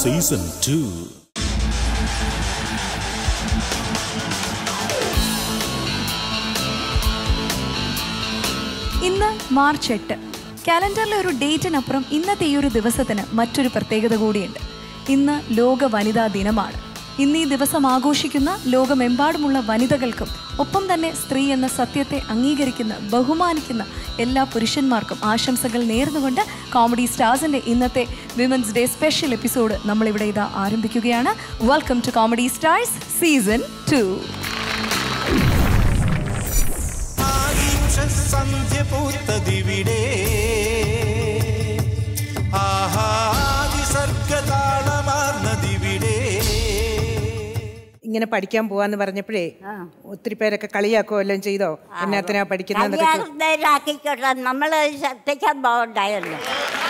Season two ഇന്ന് March എട്ട് കാലണ്ടറിലെ ഒരു ഡേറ്റിനപ്പുറം ഇന്നത്തെ ഈ ഒരു ദിവസത്തിന് മറ്റൊരു പ്രത്യേകത കൂടിയുണ്ട് ഇന്ന് ലോക വനിതാ ദിനമാണ് ഇന്ന് ഈ ദിവസം ആഘോഷിക്കുന്ന ലോകമെമ്പാടുമുള്ള വനിതകൾക്കും ഒപ്പം തന്നെ സ്ത്രീ എന്ന സത്യത്തെ അംഗീകരിക്കുന്ന ബഹുമാനിക്കുന്ന എല്ലാ പുരുഷന്മാർക്കും ആശംസകൾ നേർന്നുകൊണ്ട് കോമഡി സ്റ്റാർസിന്റെ ഇന്നത്തെ വിമൻസ് ഡേ സ്പെഷ്യൽ എപ്പിസോഡ് നമ്മളിവിടെ ഇതാ ആരംഭിക്കുകയാണ് welcome to comedy stars season two സന്ധ്യ പൂത്തതിവിടെ ആഹാദിസർഗതാളമാർന്നതിവിടെ ഇങ്ങനെ പഠിക്കാൻ പോവാന്ന് പറഞ്ഞപ്പോഴേ ഒത്തിരി പേരൊക്കെ കളിയാക്കുമല്ലോ ചെയ്തോ എന്നാത്തിനാ പഠിക്കുന്നതൊക്കെ ചോ- കല്യാണത്തിനാക്കിക്കോട്ടെ നമ്മൾ ശ്രദ്ധിക്കാൻ പോകണ്ടായല്ലോ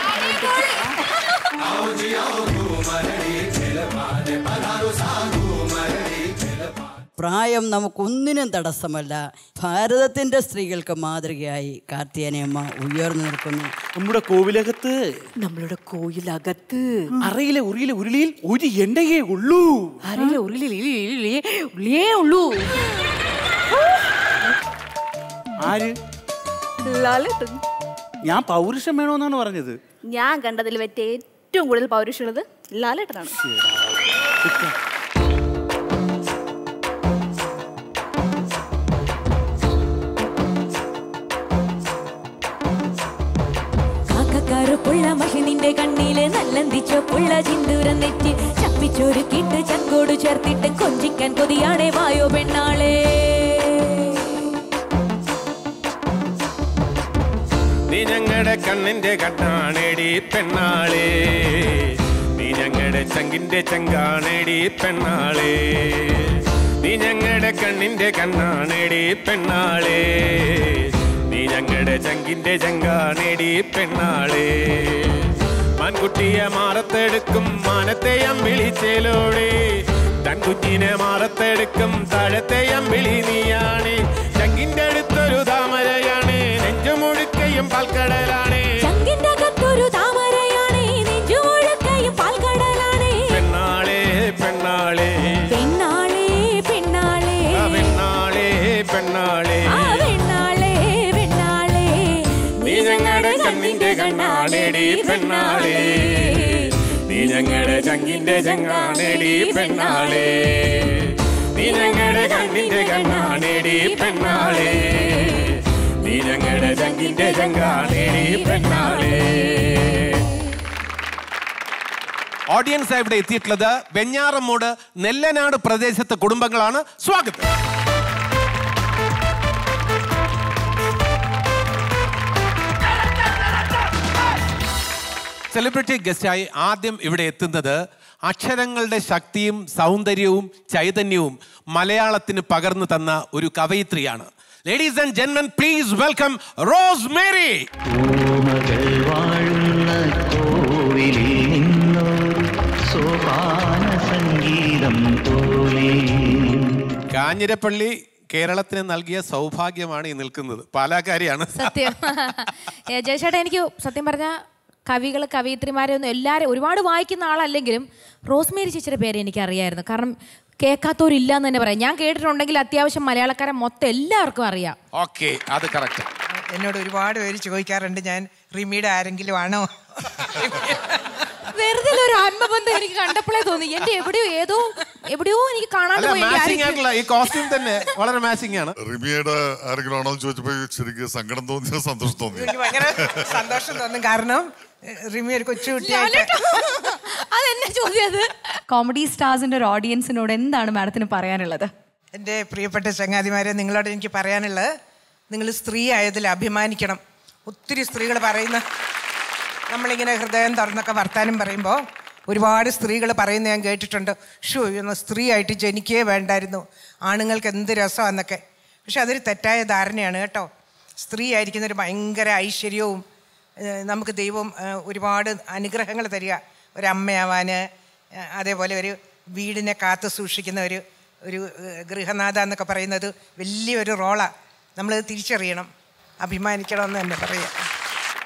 പ്രായം നമുക്കൊന്നിനും തടസ്സമല്ല ഭാരതത്തിന്റെ സ്ത്രീകൾക്ക് മാതൃകയായി കാർത്തിയാനിയമ്മ ഉയർന്നു നിൽക്കുന്നു നമ്മുടെ കോവിലകത്ത് നമ്മളുടെ കോയിലകത്ത് അറയിലെ ഉറിയിലെ ഉരുളിയിൽ ഒരു എണ്ണയേ ഉള്ളൂ അരയിലെ ഉള്ളിലേ ഉള്ളിയേ ഉള്ളൂ ആര് ലാലേട്ടൻ ഞാൻ പൗരുഷം വേണോന്നാണ് പറഞ്ഞത് ഞാൻ കണ്ടതിൽ വെച്ച് ഏറ്റവും കൂടുതൽ പൗരുഷമുള്ളത് ലാലേട്ടനാണ് കാക്കക്കാറുപ്പുള്ള മഹിനിന്റെ കണ്ണില് നല്ലന്തിച്ചോ പുള്ള ചിന്തൂരം നെറ്റി ചപ്പിച്ചൊരുക്കിട്ട് ചങ്കോട് ചേർത്തിട്ട് കൊഞ്ചിക്കാൻ കൊതിയാണേ വായോ പെണ്ണാളെ നീ ഞങ്ങളുടെ കണ്ണിന്റെ കണ്ണാണേടി പെണ്ണാളേ നീ ഞങ്ങളുടെ ചങ്കിന്റെ ചങ്കാണേടി പെണ്ണാളേ നീ ഞങ്ങളുടെ കണ്ണിന്റെ കണ്ണാണേടി പെണ്ണാളേ നീ ഞങ്ങളുടെ ചങ്കിന്റെ ചങ്കാണേടി പെണ്ണാളേ മാൻകുട്ടിയെ മാറത്തെടുക്കും മാനത്തെ അമ്പിളിച്ചേലോടെ തൻകുഞ്ഞിനെ മാറത്തെടുക്കും താഴത്തെ അമ്പിളി നീയാണ് ചങ്കിന്റെ അടുത്തൊരു താമരയാണ് നെഞ്ചുമുഴുക്കയും പാൽക്കടലാണ് ചങ്കിന്റെ അകത്തൊരു താമരയാണേ നെഞ്ചുമുഴക്കയും പാൽക്കടലാണേ പെണ്ണാളേ പെണ്ണാളേ പെണ്ണാളെ പെണ്ണാളെ ആ പെണ്ണാളേ പെണ്ണാളേ ആ പെണ്ണാളെ പെണ്ണാളെ നീ ഞങ്ങളുടെ കണ്ണിന്റെ കണ്ണാണേടി പെണ്ണാളേ നീ ഞങ്ങളുടെ ചങ്കിന്റെ ചങ്ങാണേടി പെണ്ണാളേ നീ ഞങ്ങളുടെ കണ്ണിന്റെ കണ്ണാണേടി പെണ്ണാളേ നീ ഞങ്ങളുടെ ചങ്കിന്റെ ചങ്ങാണേടി പെണ്ണാളേ ഓഡിയൻസ് ഇവിടെ എത്തിയിട്ടുള്ളത് വെഞ്ഞാറമ്മൂട് നെല്ലനാട് പ്രദേശത്തെ കുടുംബങ്ങളാണ് സ്വാഗതം സെലിബ്രിറ്റി ഗസ്റ്റായി ആദ്യം ഇവിടെ എത്തുന്നത് അക്ഷരങ്ങളുടെ ശക്തിയും സൗന്ദര്യവും ചൈതന്യവും മലയാളത്തിന് പകർന്നു തന്ന ഒരു കവയിത്രിയാണ് ലേഡീസ് ആൻഡ് ജെന്മൻ പ്ലീസ് വെൽക്കം റോസ് മേരി ഓമകൾ വാഴുന്ന കോവിലിൽ നിന്നൊരു സോപാന സംഗീതം പോലെ കാഞ്ഞിരപ്പള്ളി കേരളത്തിന് നൽകിയ സൗഭാഗ്യമാണ് ഈ നിൽക്കുന്നത് പാലാക്കാരിയാണ് സത്യം ഏ, ജയചേട്ടാ എനിക്ക് സത്യം പറഞ്ഞ കവികൾ കവയിത്രിമാരെ ഒന്നും എല്ലാവരും ഒരുപാട് വായിക്കുന്ന ആളല്ലെങ്കിലും റോസ്മേരി ചേച്ചിയുടെ പേര് എനിക്ക് അറിയായിരുന്നു കാരണം കേൾക്കാത്തവരില്ല എന്ന് തന്നെ പറയാം ഞാൻ കേട്ടിട്ടുണ്ടെങ്കിൽ അത്യാവശ്യം മലയാളക്കാരെ മൊത്തം എല്ലാവർക്കും അറിയാം ഓക്കെ അത് കറക്റ്റ് എന്നോട് ഒരുപാട് പേര് ചോദിക്കാറുണ്ട് ഞാൻ റിമിയുടെ ആരെങ്കിലും ആണോ വെറുതെ ഒരു ആത്മബന്ധം എനിക്ക് കണ്ടപ്പോഴേ തോന്നി എന്റെ എവിടെയോ ഏതോ എവിടെയോ എനിക്ക് കാണാണ്ട് അല്ല പോയി എന്റെ മാച്ചിങ് ആരെങ്കിലും- ആയിട്ടുള്ള ഈ കോസ്റ്റ്യൂം തന്നെ വളരെ മാച്ചിങ് ആണ് റിമിയുടെ ആരെങ്കിലും ആണോ എന്ന് ചോദിച്ചപ്പോ ശരിക്കും സങ്കടം തോന്നിയോ സന്തോഷം തോന്നിയോ എനിക്ക് ഭയങ്കര സന്തോഷം തോന്നും കാരണം എഹ്, റിമി ഒരു കൊച്ചുകുട്ടിയായിട്ട് അതെന്നെ ചോദ്യത് കോമഡി സ്റ്റാർസിന്റെ ഒരു ഓഡിയൻസിനോട് എന്താണ് മാഡത്തിന് പറയാനുള്ളത് എൻ്റെ പ്രിയപ്പെട്ട ചങ്ങാതിമാരെ നിങ്ങളോട് എനിക്ക് പറയാനുള്ളത് നിങ്ങൾ സ്ത്രീ ആയതിൽ അഭിമാനിക്കണം ഒത്തിരി സ്ത്രീകൾ പറയുന്ന നമ്മളിങ്ങനെ ഹൃദയം തുറന്നൊക്കെ വർത്താനം പറയുമ്പോൾ ഒരുപാട് സ്ത്രീകൾ പറയുന്നത് ഞാൻ കേട്ടിട്ടുണ്ട് ഷോ എന്ന സ്ത്രീ ആയിട്ട് ജനിക്കേ വേണ്ടായിരുന്നു ആണുങ്ങൾക്ക് എന്ത് രസമാണെന്നൊക്കെ പക്ഷെ അതൊരു തെറ്റായ ധാരണയാണ് കേട്ടോ സ്ത്രീ ആയിരിക്കുന്ന ഒരു ഭയങ്കര ഐശ്വര്യവും ഏഹ് നമുക്ക് ദൈവം ഏഹ് ഒരുപാട് അനുഗ്രഹങ്ങൾ തരിക ഒരമ്മയാവാൻ ഏഹ് അതേപോലെ ഒരു വീടിനെ കാത്തു സൂക്ഷിക്കുന്ന ഒരു ഒരു ഏഹ് ഗൃഹനാഥ എന്നൊക്കെ പറയുന്നത് വലിയൊരു റോളാണ് നമ്മളത് തിരിച്ചറിയണം അഭിമാനിക്കണമെന്ന് തന്നെ പറയാം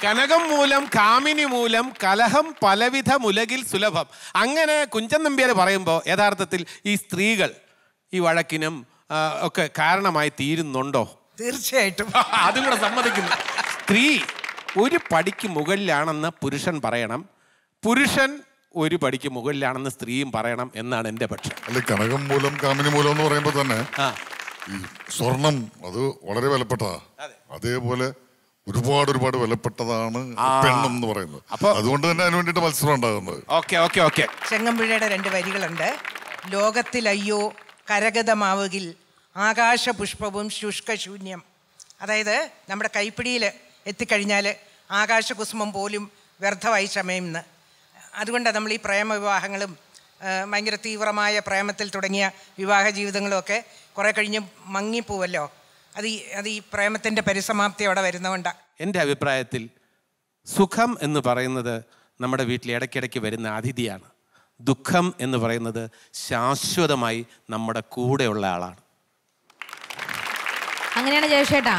കനകം മൂലം കാമിനി മൂലം കലഹം പലവിധ മുലകിൽ സുലഭം അങ്ങനെ കുഞ്ചൻ നമ്പ്യാർ പറയുമ്പോൾ യഥാർത്ഥത്തിൽ ഈ സ്ത്രീകൾ ഈ വഴക്കിനും ആ, ഒക്കെ കാരണമായി തീരുന്നുണ്ടോ തീർച്ചയായിട്ടും അതും കൂടെ സമ്മതിക്കുന്നു സ്ത്രീ ഒരു പടിക്ക് മുകളിലാണെന്ന് പുരുഷൻ പറയണം പുരുഷൻ ഒരു പടിക്ക് മുകളിലാണെന്ന് സ്ത്രീയും പറയണം എന്നാണ് എൻ്റെ പക്ഷം അല്ല കനകം മൂലം കാമിനി മൂലം എന്ന് പറയുമ്പോ തന്നെ ഈ സ്വർണം അത് വളരെ വിലപ്പെട്ടതാ അതേപോലെ ഒരുപാട് ഒരുപാട് വിലപ്പെട്ടതാണ് പെണ്ണം എന്ന് പറയുന്നത് അതുകൊണ്ട് തന്നെ അതിന് വേണ്ടിയിട്ട് മത്സരം ഉണ്ടാകുന്നത് ഓക്കെ ഓക്കെ ഓക്കെ ചെങ്ങമ്പുഴയുടെ രണ്ട് വരികളുണ്ട് ലോകത്തിലയ്യോ കരഗതമാവുകിൽ ആകാശപുഷ്പവും ശുഷ്കശൂന്യം അതായത് നമ്മുടെ കൈപ്പിടിയിൽ എത്തിക്കഴിഞ്ഞാൽ ആകാശകുസുമം പോലും വ്യർത്ഥമായി ചമയുമെന്ന് അതുകൊണ്ടാണ് നമ്മൾ ഈ പ്രേമവിവാഹങ്ങളും ആ, ഭയങ്കര തീവ്രമായ പ്രേമത്തിൽ തുടങ്ങിയ വിവാഹ ജീവിതങ്ങളുമൊക്കെ കുറേ കഴിഞ്ഞ് മങ്ങിപ്പോവല്ലോ അത് ഈ അത് ഈ പ്രേമത്തിൻ്റെ പരിസമാപ്തിയോടെ വരുന്നതുകൊണ്ടാണ് എൻ്റെ അഭിപ്രായത്തിൽ സുഖം എന്ന് പറയുന്നത് നമ്മുടെ വീട്ടിൽ ഇടയ്ക്കിടയ്ക്ക് വരുന്ന അതിഥിയാണ് ദുഃഖം എന്ന് പറയുന്നത് ശാശ്വതമായി നമ്മുടെ കൂടെയുള്ള ആളാണ് അങ്ങനെയാണ് ജയശേട്ടാ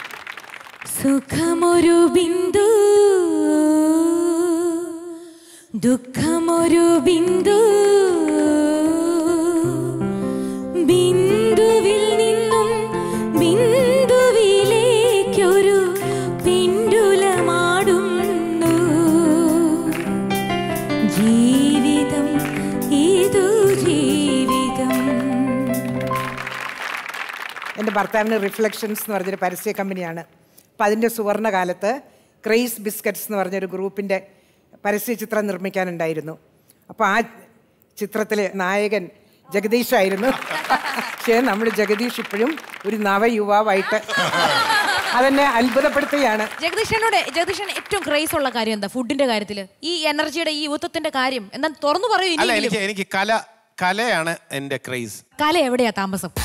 സുഖമൊരു ബിന്ദു ദുഃഖമൊരു ബിന്ദു ബിന്ദുവിൽ നിന്നും ബിന്ദുവിലേക്കൊരു പിണ്ടുലമാടുന്നു ജീവിതം ഇതു ജീവിതം എൻ്റെ ഭർത്താവിന് റിഫ്ലക്ഷൻസ് എന്ന് പറഞ്ഞൊരു പരസ്യ കമ്പനിയാണ് അപ്പം അതിൻ്റെ സുവർണ കാലത്ത് ക്രേസ് ബിസ്ക്കറ്റ്സ് എന്ന് പറഞ്ഞൊരു ഗ്രൂപ്പിൻ്റെ പരസ്യ ചിത്രം നിർമ്മിക്കാനുണ്ടായിരുന്നു അപ്പോൾ ആ ചിത്രത്തിൽ നായകൻ ജഗദീഷ് ആയിരുന്നു പക്ഷേ നമ്മൾ ജഗദീഷ് ഇപ്പോഴും ഒരു നവയുവാവായിട്ട് അതെന്നെ അത്ഭുതപ്പെടുത്തുകയാണ് ജഗദീഷനോട് ജഗദീഷൻ ഏറ്റവും ക്രേസ് ഉള്ള കാര്യം എന്താ ഫുഡിന്റെ കാര്യത്തിൽ ഈ എനർജിയുടെ ഈ യൂത്തത്തിന്റെ കാര്യം എന്താ തുറന്നു പറയൂ അല്ല ഇനിയെങ്കിലും എനിക്ക് എനിക്ക് കല കലയാണ് എൻ്റെ ക്രൈസ് കല എവിടെയാ താമസം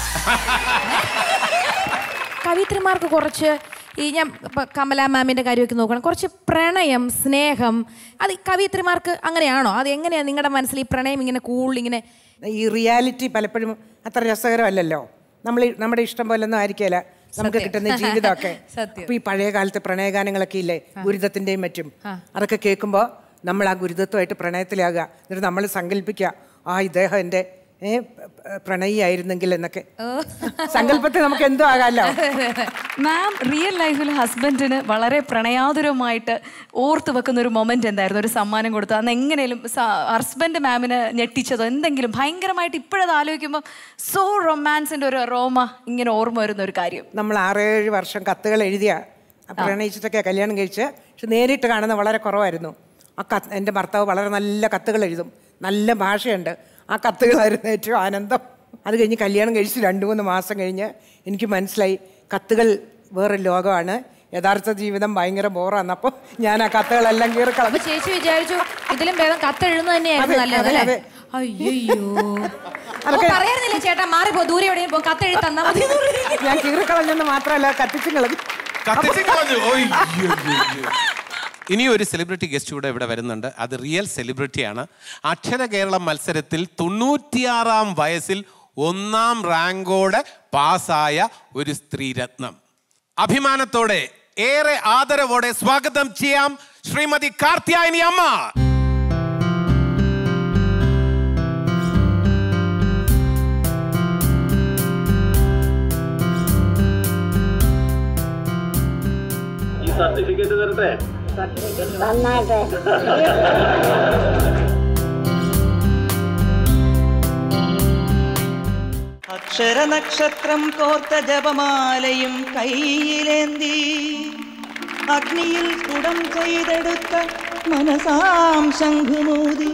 കവിത്രിമാർക്ക് കുറച്ച് ഈ ഞാൻ ഇപ്പൊ കമല മാമിന്റെ കാര്യമൊക്കെ നോക്കണം കുറച്ച് പ്രണയം സ്നേഹം അത് ഈ കവിത്രിമാർക്ക് അങ്ങനെയാണോ അത് എങ്ങനെയാ നിങ്ങളുടെ മനസ്സിൽ ഈ പ്രണയം ഇങ്ങനെ കൂൾ ഇങ്ങനെ ഈ റിയാലിറ്റി പലപ്പോഴും അത്ര രസകരമല്ലല്ലോ നമ്മൾ നമ്മുടെ ഇഷ്ടം പോലെ ഒന്നും ആയിരിക്കില്ല നമുക്ക് സത്യം. കിട്ടുന്ന ജീവിതമൊക്കെ സത്യം. അപ്പൊ ഈ പഴയ കാലത്തെ പ്രണയഗാനങ്ങളൊക്കെ ഇല്ലേ ഗുരുദത്തിന്റെയും മറ്റും അതൊക്കെ കേൾക്കുമ്പോൾ നമ്മൾ ആ ഗുരുദത്വമായിട്ട് പ്രണയത്തിലാകുക എന്നിട്ട് നമ്മൾ സങ്കല്പിക്കുക ആ ഇദ്ദേഹം എൻ്റെ ഏ, പ്രണയിയായിരുന്നെങ്കിൽ എന്നൊക്കെ സങ്കല്പത്തിൽ നമുക്ക് എന്തോ ആകാമല്ലോ മാം റിയൽ ലൈഫിൽ ഹസ്ബൻഡിന് വളരെ പ്രണയാതുരമായിട്ട് ഓർത്ത് വെക്കുന്ന ഒരു മൊമെന്റ് എന്തായിരുന്നു ഒരു സമ്മാനം കൊടുത്തു അന്ന് എങ്ങനെയും ഹസ്ബൻഡ് മാമിന് ഞെട്ടിച്ചതോ എന്തെങ്കിലും ഭയങ്കരമായിട്ട് ഇപ്പോഴത് ആലോചിക്കുമ്പോൾ സോ റൊമാൻസിന്റെ ഒരു റോമ ഇങ്ങനെ ഓർമ്മ വരുന്ന ഒരു കാര്യം നമ്മൾ ആറേഴ് വർഷം കത്തുകൾ എഴുതിയ പ്രണയിച്ചിട്ടൊക്കെ കല്യാണം കഴിച്ച് പക്ഷെ നേരിട്ട് കാണുന്ന വളരെ കുറവായിരുന്നു ആ കത്ത് എൻ്റെ ഭർത്താവ് വളരെ നല്ല കത്തുകൾ എഴുതും നല്ല ഭാഷയുണ്ട് ആ കത്തുകളായിരുന്നു ഏറ്റവും ആനന്ദം അത് കഴിഞ്ഞ് കല്യാണം കഴിച്ച് രണ്ട് മൂന്ന് മാസം കഴിഞ്ഞ് എനിക്ക് മനസ്സിലായി കത്തുകൾ വേറെ ലോകമാണ് യഥാർത്ഥ ജീവിതം ഭയങ്കര ബോറാണ് അപ്പോൾ ഞാൻ ആ കത്തുകളെല്ലാം കീറി അപ്പൊ കളഞ്ഞു ചേച്ചി വിചാരിച്ചു ഇതിലും ഭേദം കത്തെഴുതുന്നത് തന്നെയായിരുന്നു അതെ, നല്ലത് അതെ, അല്ലേ അതെ. അയ്യോ അപ്പൊ പറയാറുന്നില്ലേ ചേട്ടാ മാറിപ്പോ ദൂരെ എവിടെയും പോ കത്തെഴുതി തന്നാ മതി എന്ന് പറഞ്ഞ്. ഞാൻ കീറി കളഞ്ഞെന്ന് മാത്രമല്ല കത്തിച്ചും കളഞ്ഞു കത്തിച്ച് കളഞ്ഞു. ഓയ്, അയ്യോ, അയ്യോ, അയ്യോ. ഇനി ഒരു സെലിബ്രിറ്റി ഗസ്റ്റ് കൂടെ ഇവിടെ വരുന്നുണ്ട് അത് റിയൽ സെലിബ്രിറ്റിയാണ് അക്ഷര കേരളം മത്സരത്തിൽ തൊണ്ണൂറ്റിയാറാം വയസ്സിൽ ഒന്നാം റാങ്കോടെ പാസ്സായ ഒരു സ്ത്രീരത്നം അഭിമാനത്തോടെ ഏറെ ആദരവോടെ സ്വാഗതം ചെയ്യാം ശ്രീമതി കാർത്യായനി അമ്മ ഈ സർട്ടിഫിക്കറ്റ് തരട്ടെ നന്നായിട്ട് അക്ഷരനക്ഷത്രം കോർത്ത ജപമാലയും കയ്യിലേന്തി അഗ്നിയിൽ കുടം ചെയ്തെടുത്ത മനസാം ശംഖുമൂതി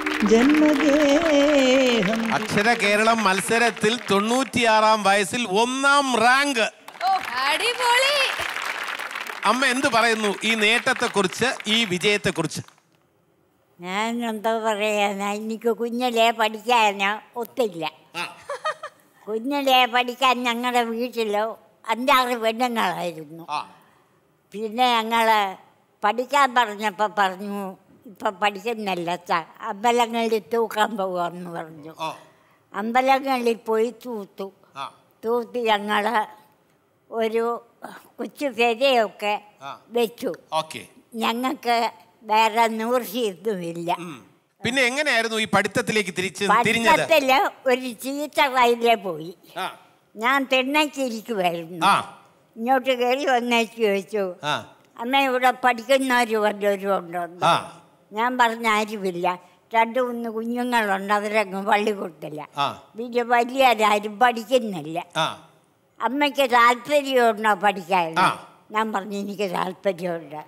ജന്മഗേഹം അക്ഷര കേരളം മത്സരത്തിൽ തൊണ്ണൂറ്റിയാറാം വയസ്സിൽ ഒന്നാം റാങ്ക് അടിപൊളി അമ്മ എന്ത് പറയുന്നു ഈ നേട്ടത്തെക്കുറിച്ച് ഈ വിജയത്തെക്കുറിച്ച് ഞാൻ എന്താ പറയാനാ എനിക്ക് കുഞ്ഞിലേ പഠിക്കാൻ ഒത്തില്ല കുഞ്ഞിലേ പഠിക്കാൻ ഞങ്ങളുടെ വീട്ടിൽ അഞ്ചാറ് പെണ്ണുങ്ങളായിരുന്നു പിന്നെ ഞങ്ങൾ പഠിക്കാൻ പറഞ്ഞപ്പോൾ പറഞ്ഞു ഇപ്പം പഠിക്കുന്നില്ല അച്ഛാ അമ്പലങ്ങളിൽ തൂക്കാൻ പോകുമെന്ന് പറഞ്ഞു അമ്പലങ്ങളിൽ പോയി തൂത്തു തൂത്ത് ഞങ്ങൾ ഒരു കൊച്ചു പെരയൊക്കെ വെച്ചു ഓക്കെ ഞങ്ങൾക്ക് വേറെ നൂർച്ചയൊന്നുമില്ല പിന്നെ എങ്ങനെയായിരുന്നു ഈ പഠിത്തത്തിലേക്ക് തിരിച്ച് തിരിഞ്ഞത് പഠിത്തത്തില് ഒരു ചീത്ത കയ്യിലെ പോയി ആ. ഞാൻ തിണ്ണയ്ക്കിരിക്കുമായിരുന്നു ആ ഇങ്ങോട്ട് കയറി വന്നേച്ച് ചോദിച്ചു ആ അമ്മ ഇവിടെ പഠിക്കുന്നവർ വല്ലവരും ഉണ്ടോ എന്ന്. ആ ഞാൻ പറഞ്ഞ ആരുമില്ല രണ്ട് മൂന്ന് കുഞ്ഞുങ്ങളുണ്ട് അവരങ്ങ് പള്ളി കൊടുത്തില്ല ആ പിന്നെ വലിയവരാരും പഠിക്കുന്നില്ല ആ അമ്മയ്ക്ക് താല്പര്യമുണ്ടോ പഠിക്കാൻ ആ. ഞാൻ പറഞ്ഞു എനിക്ക് താല്പര്യമുണ്ട്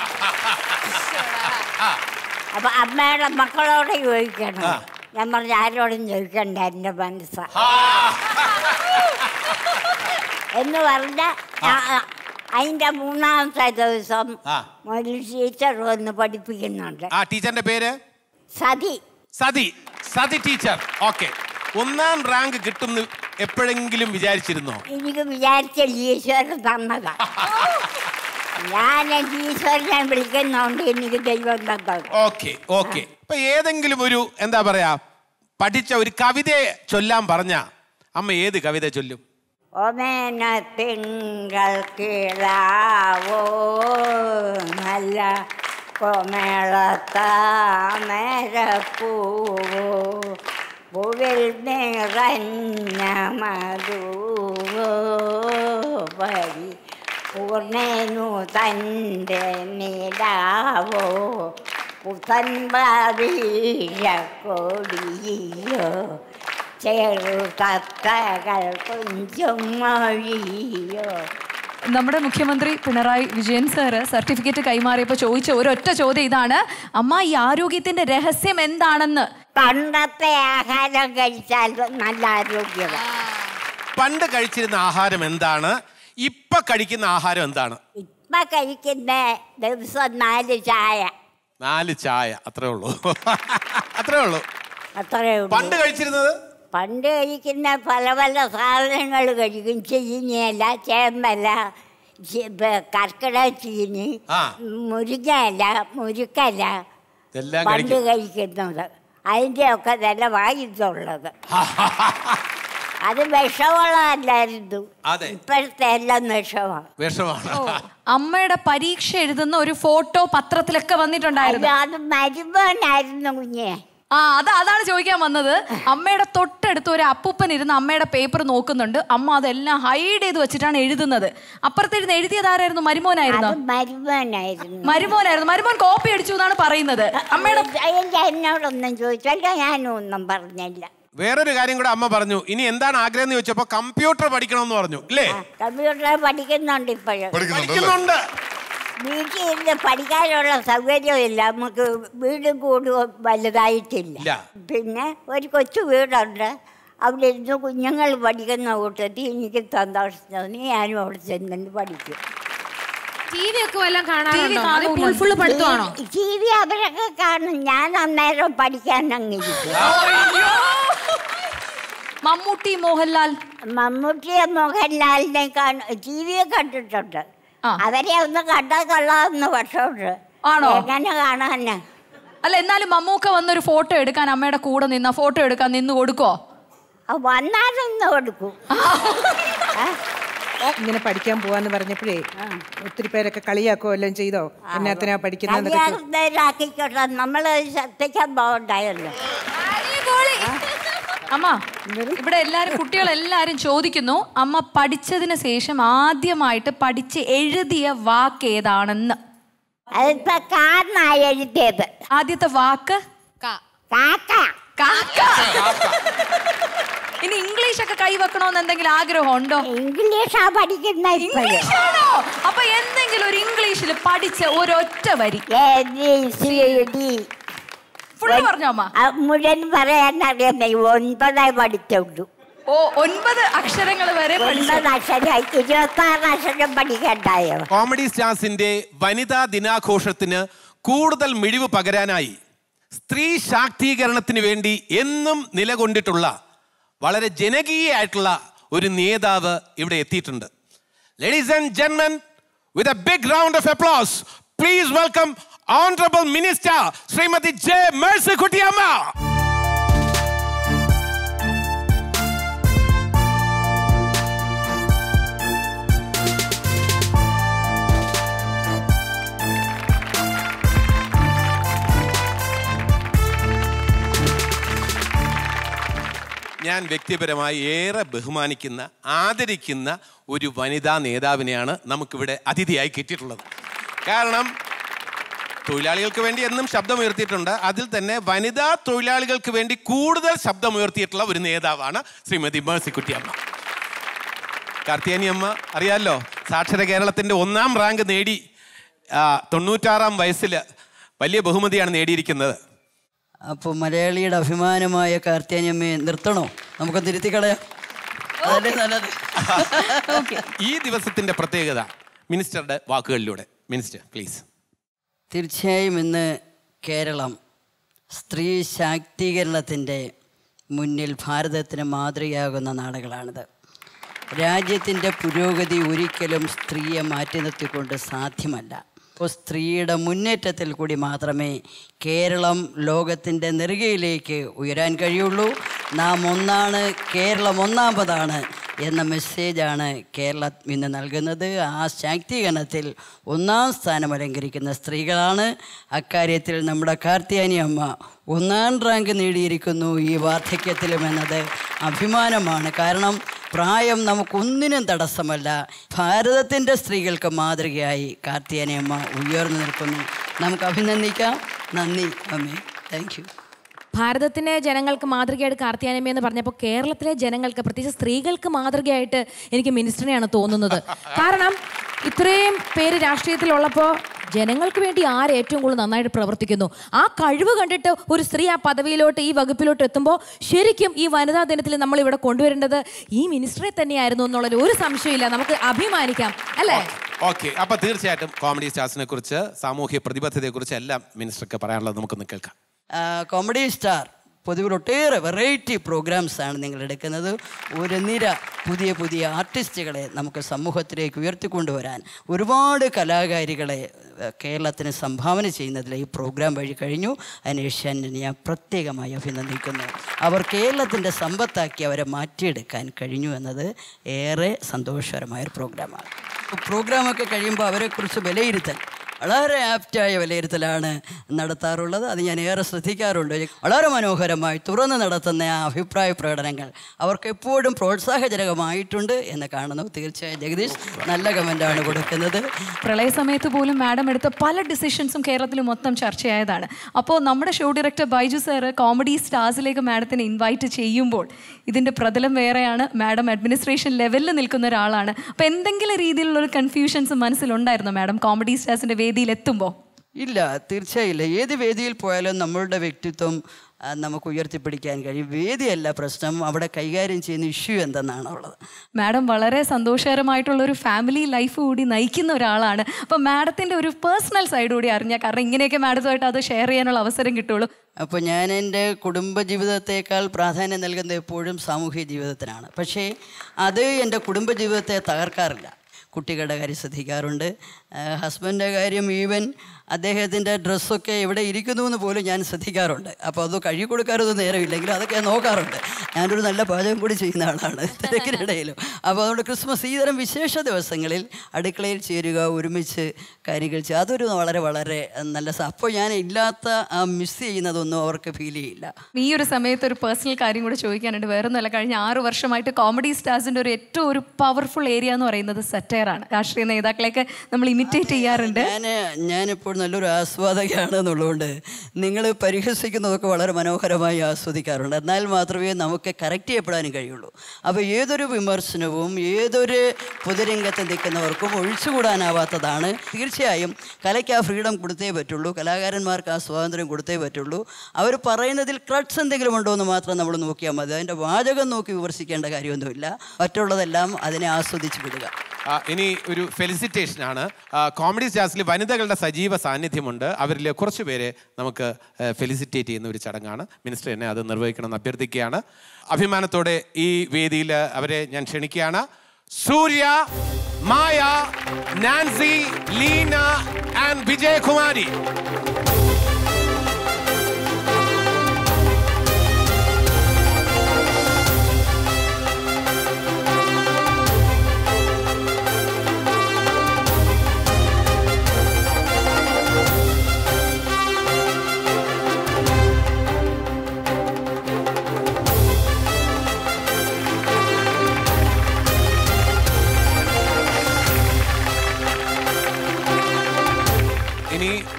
അപ്പൊ അമ്മയുടെ മക്കളോട് ചോദിക്കണം ആ. ഞാൻ പറഞ്ഞു ആരോടും ചോദിക്കണ്ട എൻ്റെ മനസ്സാ എന്ന് പറഞ്ഞ അതിന്റെ മൂന്നാമത്തെ ദിവസം ആ. ഒരു ടീച്ചർ വന്ന് പഠിപ്പിക്കുന്നുണ്ട് ആ ടീച്ചറിന്റെ പേര് സതി സതി സതി ടീച്ചർ ഓക്കെ ഒന്നാം റാങ്ക് കിട്ടും എപ്പോഴെങ്കിലും വിചാരിച്ചിരുന്നോ എനിക്ക് വിചാരിച്ച ഈശ്വരൻ തന്നതാ ഞാൻ ഈശ്വരനെ വിളിക്കുന്നോണ്ട് എനിക്ക് ദൈവം തന്നത് ഓക്കെ ഓക്കെ ഇപ്പൊ ഏതെങ്കിലും ഒരു എന്താ പറയാ പഠിച്ച ഒരു കവിതയെ ചൊല്ലാൻ പറഞ്ഞ അമ്മ ഏത് കവിത ചൊല്ലും ഒമേന തിങ്കൾ കിളാവോ നല്ല കൊമേളത്താമരപ്പൂവോ പൂവിൽ നിറഞ്ഞ മധുവോ വരി പൂർണ്ണനു തൻ്റെ നിലാവോ പുത്തൻ കൊടിയോ ചെറു തത്തകൾ കുഞ്ചും മൊഴിയോ നമ്മുടെ മുഖ്യമന്ത്രി പിണറായി വിജയൻ സാറ് സർട്ടിഫിക്കറ്റ് കൈമാറിയപ്പോൾ ചോദിച്ച ഒരൊറ്റ ചോദ്യം ഇതാണ് അമ്മ ഈ ആരോഗ്യത്തിന്റെ രഹസ്യം എന്താണെന്ന് പണ്ടത്തെ ആഹാരം കഴിച്ചാൽ നല്ല ആരോഗ്യമാണ് പണ്ട് കഴിച്ചിരുന്ന ആഹാരം എന്താണ് ഇപ്പൊ കഴിക്കുന്ന ആഹാരം എന്താണ് ഇപ്പൊ കഴിക്കുന്ന ദിവസം നാല് ചായ നാല് ചായ അത്രേ ഉള്ളൂ അത്രേ ഉള്ളൂ അത്രേ ഉള്ളൂ. പണ്ട് കഴിച്ചിരുന്നത് പണ്ട് കഴിക്കുന്ന പല പല സാധനങ്ങൾ കഴിക്കും ചീനിയല്ല ചേമ്പല ചി- ബ- കർക്കിടക ചീനി ആ. മുരിങ്ങയല്ല മുരുക്കല്ല ഇതെല്ലാം പണ്ട് കഴിക്കും കഴിക്കുന്നത് അതിൻ്റെ ഒക്കെ നല്ല വായുള്ളത് അത് വിഷമുള്ളതല്ലായിരുന്നു അതെ ഇപ്പോഴത്തെ എല്ലാം വിഷമാണ് വിഷമാണ് അമ്മയുടെ പരീക്ഷ എഴുതുന്ന ഒരു ഫോട്ടോ പത്രത്തിലൊക്കെ വന്നിട്ടുണ്ടായിരുന്നു അത് മരുമോനായിരുന്നു കുഞ്ഞെ ആ അത് അതാണ് ചോദിക്കാൻ വന്നത് അമ്മയുടെ തൊട്ടടുത്ത് ഒരു അപ്പൂപ്പൻ ഇരുന്ന് അമ്മയുടെ പേപ്പർ നോക്കുന്നുണ്ട് അമ്മ അതെല്ലാം ഹൈഡ് ചെയ്ത് വെച്ചിട്ടാണ് എഴുതുന്നത് അപ്പുറത്തിരുന്ന് എഴുതിയത് ആരായിരുന്നു മരുമോനായിരുന്നു അത് മരുമോനായിരുന്നു മരുമോനായിരുന്നു മരുമോൻ കോപ്പി അടിച്ചു എന്നാണ് പറയുന്നത് അമ്മയുടെ എനിക്ക് എന്നോടൊന്നും ചോദിച്ചല്ല ഞാനും ഒന്നും പറഞ്ഞില്ല വേറൊരു കാര്യം കൂടെ അമ്മ പറഞ്ഞു ഇനി എന്താണ് ആഗ്രഹം എന്ന് ചോദിച്ചപ്പോ കമ്പ്യൂട്ടർ പഠിക്കണമെന്ന് പറഞ്ഞു ഇല്ലേ കമ്പ്യൂട്ടർ പഠിക്കുന്നുണ്ട് ഇപ്പോഴും പഠിക്കുന്നുണ്ട് വീട്ടിൽ ഇരുന്ന് പഠിക്കാനുള്ള സൗകര്യമില്ല നമുക്ക് വീടും കൂടും വലുതായിട്ടില്ല ഇല്ല പിന്നെ ഒരു കൊച്ചു വീടുണ്ട് അവിടെ ഇരുന്ന് കുഞ്ഞുങ്ങൾ പഠിക്കുന്ന കൂട്ടത്തിൽ എനിക്ക് സന്തോഷം തോന്നി ഞാനും അവിടെ ചെന്നു പഠിക്കും ടി വി ഒക്കെ വല്ലതും കാണാറുണ്ടോ അത് ഫുൾ ഫുൾ പഠിത്തമാണോ ടി വി അവരൊക്കെ കാണും ഞാൻ അന്നേരം പഠിക്കാൻ അങ്ങിരിക്കും മമ്മൂട്ടി മോഹൻലാൽ മമ്മൂട്ടിയെ മോഹൻലാലിനെ കാണും ടി വിയെ കണ്ടിട്ടുണ്ട് അവരെ ഒന്ന് കണ്ടാൽ കൊള്ളാമെന്ന് പക്ഷമുണ്ട് ആണോ? എങ്ങനെ കാണാനാ അല്ല എന്നാലും മമ്മൂക്ക വന്നൊരു ഫോട്ടോ എടുക്കാൻ അമ്മയുടെ കൂടെ നിന്ന ഫോട്ടോ എടുക്കാൻ നിന്ന് കൊടുക്കോ വന്നാലൊന്ന് കൊടുക്കും ഇങ്ങനെ പഠിക്കാൻ പോവാന്ന് പറഞ്ഞപ്പോഴേ ഒത്തിരി പേരൊക്കെ കളിയാക്കോ എല്ലാം ചെയ്തോ എന്നാത്തിനാ പഠിക്കുന്നതൊക്കെ ചോ- കല്യാണത്തിനാക്കിക്കോട്ടെ നമ്മൾ ശ്രദ്ധിക്കാൻ പോകണ്ടായല്ലോ അമ്മ ഇവിടെ എല്ലാരും കുട്ടികളെല്ലാരും ചോദിക്കുന്നു അമ്മ പഠിച്ചതിന് ശേഷം ആദ്യമായിട്ട് പഠിച്ച് എഴുതിയ വാക്ക് ഏതാണെന്ന് അതിപ്പോ കാരണ എഴുതിയത് ആദ്യത്തെ വാക്ക് കാക്ക കാക്ക ഇനി ഇംഗ്ലീഷ് ഒക്കെ കൈവെക്കണമെന്ന് എന്തെങ്കിലും ആഗ്രഹം ഉണ്ടോ ഇംഗ്ലീഷാ പഠിക്കുന്ന ഇംഗ്ലീഷാണോ അപ്പൊ എന്തെങ്കിലും ഒരു ഇംഗ്ലീഷിൽ പഠിച്ച ഒരൊറ്റ വരി ഫുള്ള് പറഞ്ഞോ അമ്മ മുഴുവൻ പറയാൻ അറിയാമേ ഒൻപതേ പഠിച്ചുള്ളൂ ഓ ഒൻപത് അക്ഷരങ്ങൾ വരെ പഠിച്ചു ഒൻപത് അക്ഷരം ഇരുപത്തി ആറ് അക്ഷരം പഠിക്കണ്ടായോ കോമഡി സ്റ്റാർസിന്റെ വനിതാ ദിനാഘോഷത്തിന് കൂടുതൽ മിഴിവ് പകരാനായി സ്ത്രീ ശാക്തീകരണത്തിന് വേണ്ടി എന്നും നിലകൊണ്ടിട്ടുള്ള വളരെ ജനകീയായിട്ടുള്ള ഒരു നേതാവ് ഇവിടെ എത്തിയിട്ടുണ്ട് ലേഡീസ് ആൻഡ് ജെന്മൻ with a big round of applause please welcome honourable minister Shrimathi J മേഴ്സിക്കുട്ടിയമ്മ ഞാൻ വ്യക്തിപരമായി ഏറെ ബഹുമാനിക്കുന്ന ആദരിക്കുന്ന ഒരു വനിതാ നേതാവിനെയാണ് നമുക്കിവിടെ അതിഥിയായി കിട്ടിയിട്ടുള്ളത് കാരണം തൊഴിലാളികൾക്ക് വേണ്ടി എന്നും ശബ്ദമുയർത്തിയിട്ടുണ്ട് അതിൽ തന്നെ വനിതാ തൊഴിലാളികൾക്ക് വേണ്ടി കൂടുതൽ ശബ്ദമുയർത്തിയിട്ടുള്ള ഒരു നേതാവാണ് ശ്രീമതി മേഴ്സിക്കുട്ടി അമ്മ കാർത്തിയാനി അമ്മ അറിയാമല്ലോ സാക്ഷര കേരളത്തിൻ്റെ ഒന്നാം റാങ്ക് നേടി ആ, തൊണ്ണൂറ്റാറാം വയസ്സിൽ വലിയ ബഹുമതിയാണ് നേടിയിരിക്കുന്നത് അപ്പോൾ മലയാളിയുടെ അഭിമാനമായ കാർത്തിയാനിയമ്മയെ നിർത്തണോ നമുക്ക് തിരുത്തി കളയാം അതല്ലേ നല്ലത് ഈ ദിവസത്തിന്റെ പ്രത്യേകത മിനിസ്റ്ററുടെ വാക്കുകളിലൂടെ മിനിസ്റ്റർ പ്ലീസ് തീർച്ചയായും ഇന്ന് കേരളം സ്ത്രീ ശാക്തീകരണത്തിൻ്റെ മുന്നിൽ ഭാരതത്തിന് മാതൃകയാകുന്ന നാടുകളാണിത് രാജ്യത്തിൻ്റെ പുരോഗതി ഒരിക്കലും സ്ത്രീയെ മാറ്റി നിർത്തിക്കൊണ്ട് സാധ്യമല്ല അപ്പോൾ സ്ത്രീയുടെ മുന്നേറ്റത്തിൽ കൂടി മാത്രമേ കേരളം ലോകത്തിൻ്റെ നെറുകയിലേക്ക് ഉയരാൻ കഴിയുള്ളൂ നാം ഒന്നാണ് കേരളം ഒന്നാമതാണ് എന്ന മെസ്സേജാണ് കേരളം ഇന്ന് നൽകുന്നത് ആ ശാക്തീകരണത്തിൽ ഒന്നാം സ്ഥാനം അലങ്കരിക്കുന്ന സ്ത്രീകളാണ് അക്കാര്യത്തിൽ നമ്മുടെ കാർത്തിയാനി അമ്മ ഒന്നാം റാങ്ക് നേടിയിരിക്കുന്നു ഈ വാർദ്ധക്യത്തിലും എന്നത് അഭിമാനമാണ് കാരണം പ്രായം നമുക്കൊന്നിനും തടസ്സമല്ല ഭാരതത്തിൻ്റെ സ്ത്രീകൾക്ക് മാതൃകയായി കാർത്തിയാനി അമ്മ ഉയർന്നു നിൽക്കുന്നു നമുക്ക് അഭിനന്ദിക്കാം നന്ദി അമ്മേ താങ്ക് യു ഭാരതത്തിലെ ജനങ്ങൾക്ക് മാതൃകയായിട്ട് കാർത്തിയാനമ്മ എന്ന് പറഞ്ഞപ്പോൾ കേരളത്തിലെ ജനങ്ങൾക്ക് പ്രത്യേകിച്ച് സ്ത്രീകൾക്ക് മാതൃകയായിട്ട് എനിക്ക് മിനിസ്റ്ററിനെയാണ് തോന്നുന്നത് കാരണം ഇത്രയും പേര് രാഷ്ട്രീയത്തിലുള്ളപ്പോൾ ജനങ്ങൾക്ക് വേണ്ടി ആര് ഏറ്റവും കൂടുതൽ നന്നായിട്ട് പ്രവർത്തിക്കുന്നു ആ കഴിവ് കണ്ടിട്ട് ഒരു സ്ത്രീ ആ പദവിയിലോട്ട് ഈ വകുപ്പിലോട്ട് എത്തുമ്പോൾ ശരിക്കും ഈ വനിതാ ദിനത്തിൽ നമ്മൾ ഇവിടെ കൊണ്ടുവരേണ്ടത് ഈ മിനിസ്റ്ററെ തന്നെയായിരുന്നു എന്നുള്ളതിൽ ഒരു സംശയമില്ല നമുക്ക് അഭിമാനിക്കാം അല്ലേ ഓക്കെ അപ്പൊ തീർച്ചയായിട്ടും കോമഡി സ്റ്റാർസിനെ കുറിച്ച് സാമൂഹ്യ പ്രതിബദ്ധതയെ കുറിച്ച് എല്ലാം മിനിസ്റ്റർക്ക് പറയാനുള്ളത് നമുക്കൊന്ന് കേൾക്കാം ആ, കോമഡി സ്റ്റാർ പൊതുവിൽ ഒട്ടേറെ വെറൈറ്റി പ്രോഗ്രാംസ് ആണ് നിങ്ങൾ എടുക്കുന്നത് ഒരു നിര പുതിയ പുതിയ ആർട്ടിസ്റ്റുകളെ നമുക്ക് സമൂഹത്തിലേക്ക് ഉയർത്തിക്കൊണ്ടുവരാൻ ഒരുപാട് കലാകാരികളെ ഏഹ്, കേരളത്തിന് സംഭാവന ചെയ്യുന്നതിൽ ഈ പ്രോഗ്രാം വഴി കഴിഞ്ഞു അതിന് ഏഷ്യാനെറ്റിനെ ഞാൻ പ്രത്യേകമായി അഭിനന്ദിക്കുന്നു അവർ കേരളത്തിൻ്റെ സമ്പത്താക്കി അവരെ മാറ്റിയെടുക്കാൻ കഴിഞ്ഞു എന്നത് ഏറെ സന്തോഷകരമായൊരു പ്രോഗ്രാമാണ് പ്രോഗ്രാമൊക്കെ കഴിയുമ്പോൾ അവരെക്കുറിച്ച് വിലയിരുത്തൽ വളരെ ആപ്റ്റായ വിലയിരുത്തലാണ് നടത്താറുള്ളത് അത് ഞാൻ ഏറെ ശ്രദ്ധിക്കാറുണ്ട് വളരെ മനോഹരമായി തുറന്ന് നടത്തുന്ന ആ അഭിപ്രായ പ്രകടനങ്ങൾ അവർക്ക് എപ്പോഴും പ്രോത്സാഹജനകമായിട്ടുണ്ട് എന്ന് കാണുന്നു തീർച്ചയായും ജഗദീഷ് നല്ല കമൻ്റാണ് കൊടുക്കുന്നത് പ്രളയ സമയത്ത് പോലും മാഡം എടുത്ത പല ഡിസിഷൻസും കേരളത്തിൽ മൊത്തം ചർച്ചയായതാണ് അപ്പോൾ നമ്മുടെ show director Baiju sir comedy സ്റ്റാർസിലേക്ക് മാഡത്തിനെ ഇൻവൈറ്റ് ചെയ്യുമ്പോൾ ഇതിൻ്റെ പ്രതലം വേറെയാണ് മാഡം അഡ്മിനിസ്ട്രേഷൻ ലെവലിൽ നിൽക്കുന്ന ഒരാളാണ് അപ്പോൾ എന്തെങ്കിലും രീതിയിലുള്ള ഒരു കൺഫ്യൂഷൻസ് മനസ്സിലുണ്ടായിരുന്നോ മാഡം കോമഡി സ്റ്റാർസിൻ്റെ വേദിയിൽ എത്തുമ്പോൾ ഇല്ല തീർച്ചയായും ഇല്ല ഏത് വേദിയിൽ പോയാലും നമ്മളുടെ വ്യക്തിത്വം ആ, നമുക്ക് ഉയർത്തിപ്പിടിക്കാൻ കഴിയും വേദിയല്ല പ്രശ്നം അവിടെ കൈകാര്യം ചെയ്യുന്ന ഇഷ്യൂ എന്തെന്നാണ് ഉള്ളത് മാഡം വളരെ സന്തോഷകരമായിട്ടുള്ള ഒരു ഫാമിലി ലൈഫ് കൂടി നയിക്കുന്ന ഒരാളാണ് അപ്പോൾ മാഡത്തിൻ്റെ ഒരു പേഴ്സണൽ സൈഡ് കൂടി അറിഞ്ഞാൽ കാരണം ഇങ്ങനെയൊക്കെ മാഡത്തുമായിട്ട് അത് ഷെയർ ചെയ്യാനുള്ള അവസരം കിട്ടുള്ളൂ അപ്പോൾ ഞാൻ എൻ്റെ കുടുംബജീവിതത്തേക്കാൾ പ്രാധാന്യം നൽകുന്നത് എപ്പോഴും സാമൂഹിക ജീവിതത്തിനാണ് പക്ഷേ അത് എൻ്റെ കുടുംബജീവിതത്തെ തകർക്കാറില്ല കുട്ടികളുടെ കാര്യം ശ്രദ്ധിക്കാറുണ്ട് ഹസ്ബൻഡിൻ്റെ കാര്യം ഈവൻ അദ്ദേഹത്തിൻ്റെ ഡ്രസ്സൊക്കെ എവിടെ ഇരിക്കുന്നു എന്ന് പോലും ഞാൻ ശ്രദ്ധിക്കാറുണ്ട് അപ്പോൾ അത് കഴുകി കൊടുക്കാറൊന്നും നേരമില്ലെങ്കിലും അതൊക്കെ ഞാൻ നോക്കാറുണ്ട് ഞാനൊരു നല്ല പാചകം കൂടി ചെയ്യുന്ന ആളാണ് തിരക്കിനിടയിലും അപ്പോൾ അതുകൊണ്ട് ക്രിസ്മസ് ഈ തരം വിശേഷ ദിവസങ്ങളിൽ അടുക്കളയിൽ ചേരുക ഒരുമിച്ച് കാര്യങ്ങൾ ചെയ്യുക അതൊരു വളരെ വളരെ നല്ല സ- അപ്പോൾ ഞാൻ ഇല്ലാത്ത ആ മിസ് ചെയ്യുന്നതൊന്നും അവർക്ക് ഫീൽ ചെയ്യില്ല ഈ ഒരു സമയത്ത് ഒരു പേഴ്സണൽ കാര്യം കൂടെ ചോദിക്കാനുണ്ട് വേറെ ഒന്നുമല്ല കഴിഞ്ഞ ആറ് വർഷമായിട്ട് കോമഡി സ്റ്റാർസിൻ്റെ ഒരു ഏറ്റവും ഒരു പവർഫുൾ ഏരിയ എന്ന് പറയുന്നത് സറ്റയറാണ് രാഷ്ട്രീയ നേതാക്കളെയൊക്കെ നമ്മൾ ഇമിറ്റേറ്റ് ചെയ്യാറുണ്ട് ഞാൻ ഞാനിപ്പോൾ നല്ലൊരു ആസ്വാദകയാണ് എന്നുള്ളതുകൊണ്ട് നിങ്ങൾ പരിഹസിക്കുന്നതൊക്കെ വളരെ മനോഹരമായി ആസ്വദിക്കാറുണ്ട് എന്നാൽ മാത്രമേ നമുക്ക് കറക്റ്റ് ചെയ്യപ്പെടാനും കഴിയുള്ളൂ അപ്പോൾ ഏതൊരു വിമർശനവും ഏതൊരു പൊതുരംഗത്ത് നിൽക്കുന്നവർക്കും ഒഴിച്ചുകൂടാനാവാത്തതാണ് തീർച്ചയായും കലയ്ക്ക് ആ ഫ്രീഡം കൊടുത്തേ പറ്റുള്ളൂ കലാകാരന്മാർക്ക് ആ സ്വാതന്ത്ര്യം കൊടുത്തേ പറ്റുള്ളൂ അവർ പറയുന്നതിൽ ക്രട്സ് എന്തെങ്കിലും ഉണ്ടോ എന്ന് മാത്രം നമ്മൾ നോക്കിയാൽ മതി അതിൻ്റെ വാചകം നോക്കി വിമർശിക്കേണ്ട കാര്യമൊന്നുമില്ല മറ്റുള്ളതെല്ലാം അതിനെ ആസ്വദിച്ച് വിടുക ആ, ഇനി ഒരു ഫെലിസിറ്റേഷൻ ആണ് കോമഡി സ്റ്റാർസിൽ വനിതകളുടെ സജീവ സാന്നിധ്യമുണ്ട് അവരിൽ കുറച്ച് പേരെ നമുക്ക് ഫെലിസിറ്റേറ്റ് ചെയ്യുന്ന ഒരു ചടങ്ങാണ് മിനിസ്റ്റർ എന്നെ അത് നിർവഹിക്കണമെന്ന് അഭ്യർത്ഥിക്കുകയാണ് അഭിമാനത്തോടെ ഈ വേദിയിൽ അവരെ ഞാൻ ക്ഷണിക്കുകയാണ് സൂര്യ മായ നാൻസി ലീന ആൻഡ് വിജയകുമാരി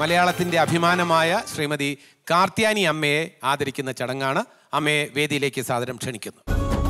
മലയാളത്തിന്റെ അഭിമാനമായ ശ്രീമതി കാർത്യാനി അമ്മയെ ആദരിക്കുന്ന ചടങ്ങാണ് അമ്മയെ വേദിയിലേക്ക് സാദരം ക്ഷണിക്കുന്നു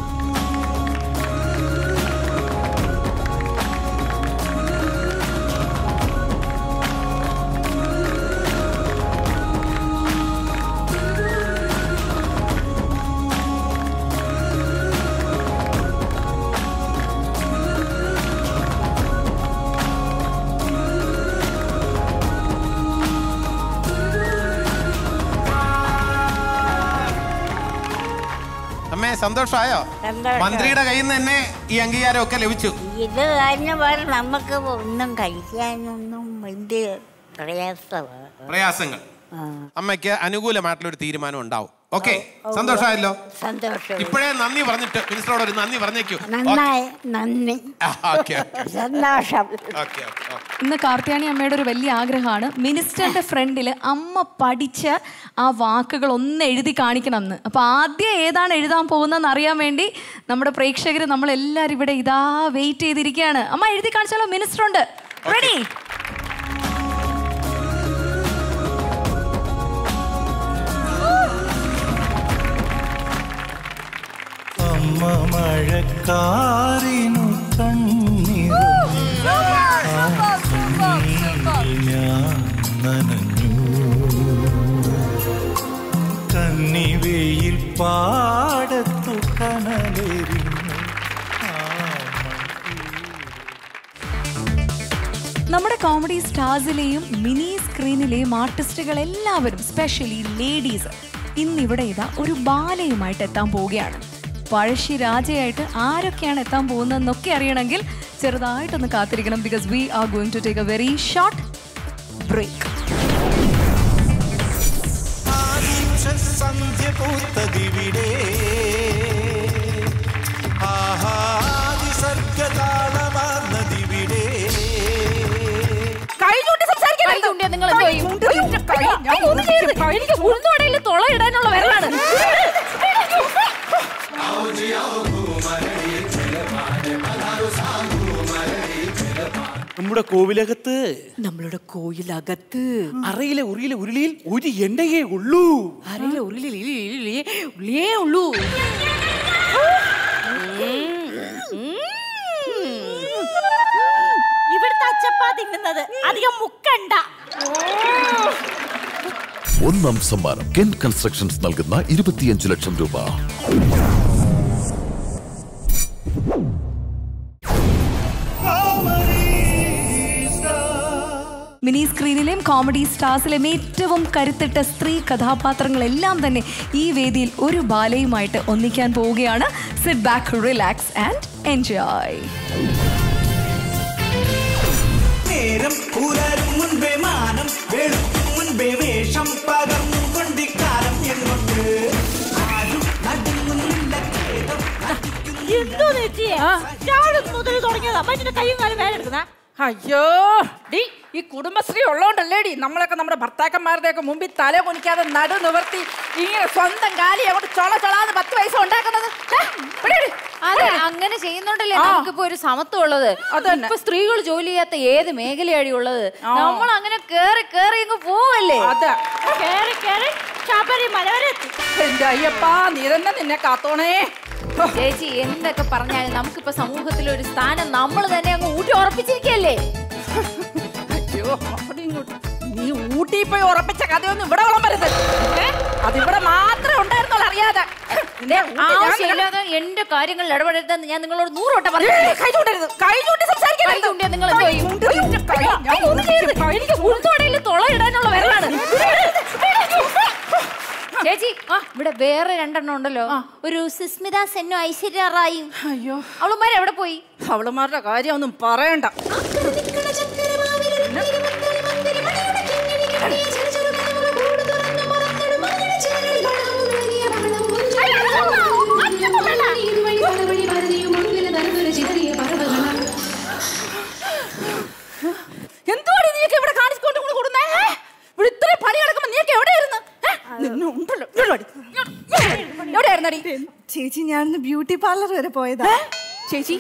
അമ്മേ സന്തോഷമായോ സന്തോഷം. മന്ത്രിയുടെ കയ്യിൽ നിന്ന് തന്നെ ഈ അംഗീകാരമൊക്കെ ലഭിച്ചു ഇത് തന്നെ വേറെ നമുക്ക് ഒന്നും കഴിക്കാനൊന്നും വലിയ പ്രയാസമാണ് പ്രയാസങ്ങൾ ആ. അമ്മയ്ക്ക് അനുകൂലമായിട്ടുള്ള ഒരു തീരുമാനം ഉണ്ടാവും ഓക്കെ സന്തോഷമായല്ലോ സന്തോഷം ഇപ്പോഴേ നന്ദി പറഞ്ഞിട്ട് മിനിസ്റ്ററോട് ഒരു നന്ദി പറഞ്ഞേക്കൂ നന്നായി നന്ദി ഓക്കെ സന്തോഷം ഓക്കെ ഇന്ന് കാർത്യാണി അമ്മയുടെ ഒരു വലിയ ആഗ്രഹമാണ് മിനിസ്റ്ററിന്റെ ഫ്രണ്ടിൽ അമ്മ പഠിച്ച ആ വാക്കുകൾ ഒന്ന് എഴുതി കാണിക്കണം എന്ന് അപ്പൊ ആദ്യം ഏതാണ് എഴുതാൻ പോകുന്നതെന്ന് അറിയാൻ വേണ്ടി നമ്മുടെ പ്രേക്ഷകർ നമ്മൾ എല്ലാവരും ഇവിടെ ഇതാ വെയിറ്റ് ചെയ്തിരിക്കുകയാണ് അമ്മ എഴുതി കാണിച്ചാലോ മിനിസ്റ്റർ ഉണ്ട് റെഡി അമ്മ മഴക്കാറിനു കണ്ണീർ ഞാൻ നനഞ്ഞു കന്നിവെയിൽ പാടത്തു കനലെറിഞ്ഞു നമ്മുടെ കോമഡി സ്റ്റാർസിലെയും മിനി സ്ക്രീനിലെയും ആർട്ടിസ്റ്റുകൾ എല്ലാവരും സ്പെഷ്യലി ലേഡീസ് ഇന്നിവിടെ ഇതാ ഒരു ബാലയുമായിട്ട് എത്താൻ പോവുകയാണ് പഴശ്ശി രാജയായിട്ട് ആരൊക്കെയാണ് എത്താൻ പോകുന്നതെന്നൊക്കെ അറിയണമെങ്കിൽ ചെറുതായിട്ടൊന്ന് കാത്തിരിക്കണം because we are going to take a very short break സന്ധ്യ പൂത്തതിവിടെ ആഹാദിസർഗതാളമാർന്നതിവിടെ കഴിഞ്ഞുകൊണ്ട് സംസാരിക്കാൻ നിങ്ങൾ എന്തോ ഈ- ഞാൻ ഒന്നും ചെയ്യരുത്. എനിക്ക് ഉഴുന്നുവടയിൽ തുള ഇടാനുള്ള വിരലാണ് നമ്മുടെ കോവിലകത്ത് നമ്മളുടെ കോയിലകത്ത് അറയിലെ ഉറിയിലെ ഉരുളിയിൽ ഒരു എണ്ണയേ ഉള്ളൂ അരയിലെ ഉള്ളിലേ ഉള്ളൂ ഇവിടുത്തെ അച്ചപ്പാ തിന്നുന്നത് അധികം മുക്കണ്ട ഒന്നാം സമ്മാനം കെൻ കൺസ്ട്രക്ഷൻസ് നൽകുന്ന ഇരുപത്തിയഞ്ച് ലക്ഷം രൂപ മിനി സ്ക്രീനിലെയും കോമഡി സ്റ്റാർസിലെയും ഏറ്റവും കരുത്തിട്ട സ്ത്രീ കഥാപാത്രങ്ങളെല്ലാം തന്നെ ഈ വേദിയിൽ ഒരു ബാലയുമായിട്ട് ഒന്നിക്കാൻ പോവുകയാണ് sit back relax and enjoy നേരം പുലരും മുൻപേ മാനം വെളുക്കും മുൻപേ വേഷം പകർന്നു കൊണ്ടിക്കാലം എങ്ങോട്ട് ആരും നടുങ്ങുന്നില്ല ഖേദം എന്തോ നെറ്റിയെ രാവിലെ മുതൽ തുടങ്ങിയതാ മനുഷ്യന്റെ കൈയും കാലും വേല എടുക്കുന്ന അയ്യോ ഡി ഈ കുടുംബശ്രീ ഉള്ളോണ്ടല്ലേ ഡി നമ്മളൊക്കെ നമ്മുടെ ഭർത്താക്കന്മാരുടെ ഒക്കെ മുമ്പിൽ തല കുനിക്കാതെ നടു നിവർത്തി ഇങ്ങനെ സ്വന്തം കാലി അങ്ങോട്ട് ചൊള ചൊളാന്ന് പത്ത് പൈസ ഉണ്ടാക്കുന്നത് ഛെ, ഇവിടെ ഇട്. അതെ അങ്ങനെ ചെയ്യുന്നുണ്ടല്ലേ ആ. നമുക്കിപ്പോ ഒരു സമത്വം ഉള്ളത് അതന്നെ. ഇപ്പൊ സ്ത്രീകൾ ജോലി ചെയ്യാത്ത ഏത് മേഖലയാടി ഉള്ളത് ആ. നമ്മൾ അങ്ങനെ കേറി കേറി അങ്ങ് പോവല്ലേ അതെ കേറി കേറി ശബരിമല വരെ എത്തി എന്റെ അയ്യപ്പാ നീ തന്നെ നിന്നെ കാത്തോണേ ചേച്ചി എന്തൊക്കെ പറഞ്ഞാലും നമുക്കിപ്പോ സമൂഹത്തിൽ ഒരു സ്ഥാനം നമ്മൾ തന്നെ അങ്ങ് ഊട്ടി ഉറപ്പിച്ചിരിക്കല്ലേ അയ്യോ അങ്ങോട്ടും ഇങ്ങോട്ടും. നീ ഊട്ടി പോയി ഉറപ്പിച്ച കഥയൊന്നും ഇവിടെ വിളമ്പരുത് ഏ? അതിവിടെ മാത്രമേ ഉണ്ടായിരുന്നുള്ളൂ അറിയാതെ നിന്നെ ഊട്ടി ഞാൻ നിന്നെ- ആവശ്യമില്ലാതെ എന്റെ കാര്യങ്ങളിൽ ഇടപെടരുതെന്ന് ഞാൻ നിങ്ങളോട് നൂറ് വട്ടം പറഞ്ഞു ഏയ്, കൈ ചൂണ്ടരുത് കൈ ചൂണ്ടി സംസാരിക്കരുത് കൈ ചൂണ്ടിയാ നിങ്ങൾ എന്തോ ചെയ്യും? കൈ ചൂണ്ടി കൈ ഞാൻ ഒന്നും ചെയ്യരുത് എനിക്ക് ഉൾത്തോടയിൽ തുള ഇടാനുള്ള വിരലാണ് ചേച്ചി ആ ഇവിടെ വേറെ രണ്ടെണ്ണം ഉണ്ടല്ലോ ഒരു സുസ്മിത സെന്നു ഐശ്വര്യ റായും അയ്യോ അവളുമാർ എവിടെ പോയി അവളുമാരുടെ കാര്യം ഒന്നും പറയണ്ട എന്തുവാടി നീയൊക്കെ ഇവിടെ കാണിച്ചുകൊണ്ട് കൊണ്ട് കൊടുന്നേ ഏ? ഇവിടെ ഇത്രയും പണി കിടക്കുമ്പോ നീയൊക്കെ എവിടെയായിരുന്നു ഏ? നിന്നെ ഉണ്ടല്ലോ ഇങ്ങോട്ട് വാടി. ഇങ്ങോട്ട്, ഇങ്ങോട്ട് വാടി. എവിടെയായിരുന്നടി ചേച്ചി ഞാനിന്ന് ബ്യൂട്ടി പാർലർ വരെ പോയതാ ചേച്ചി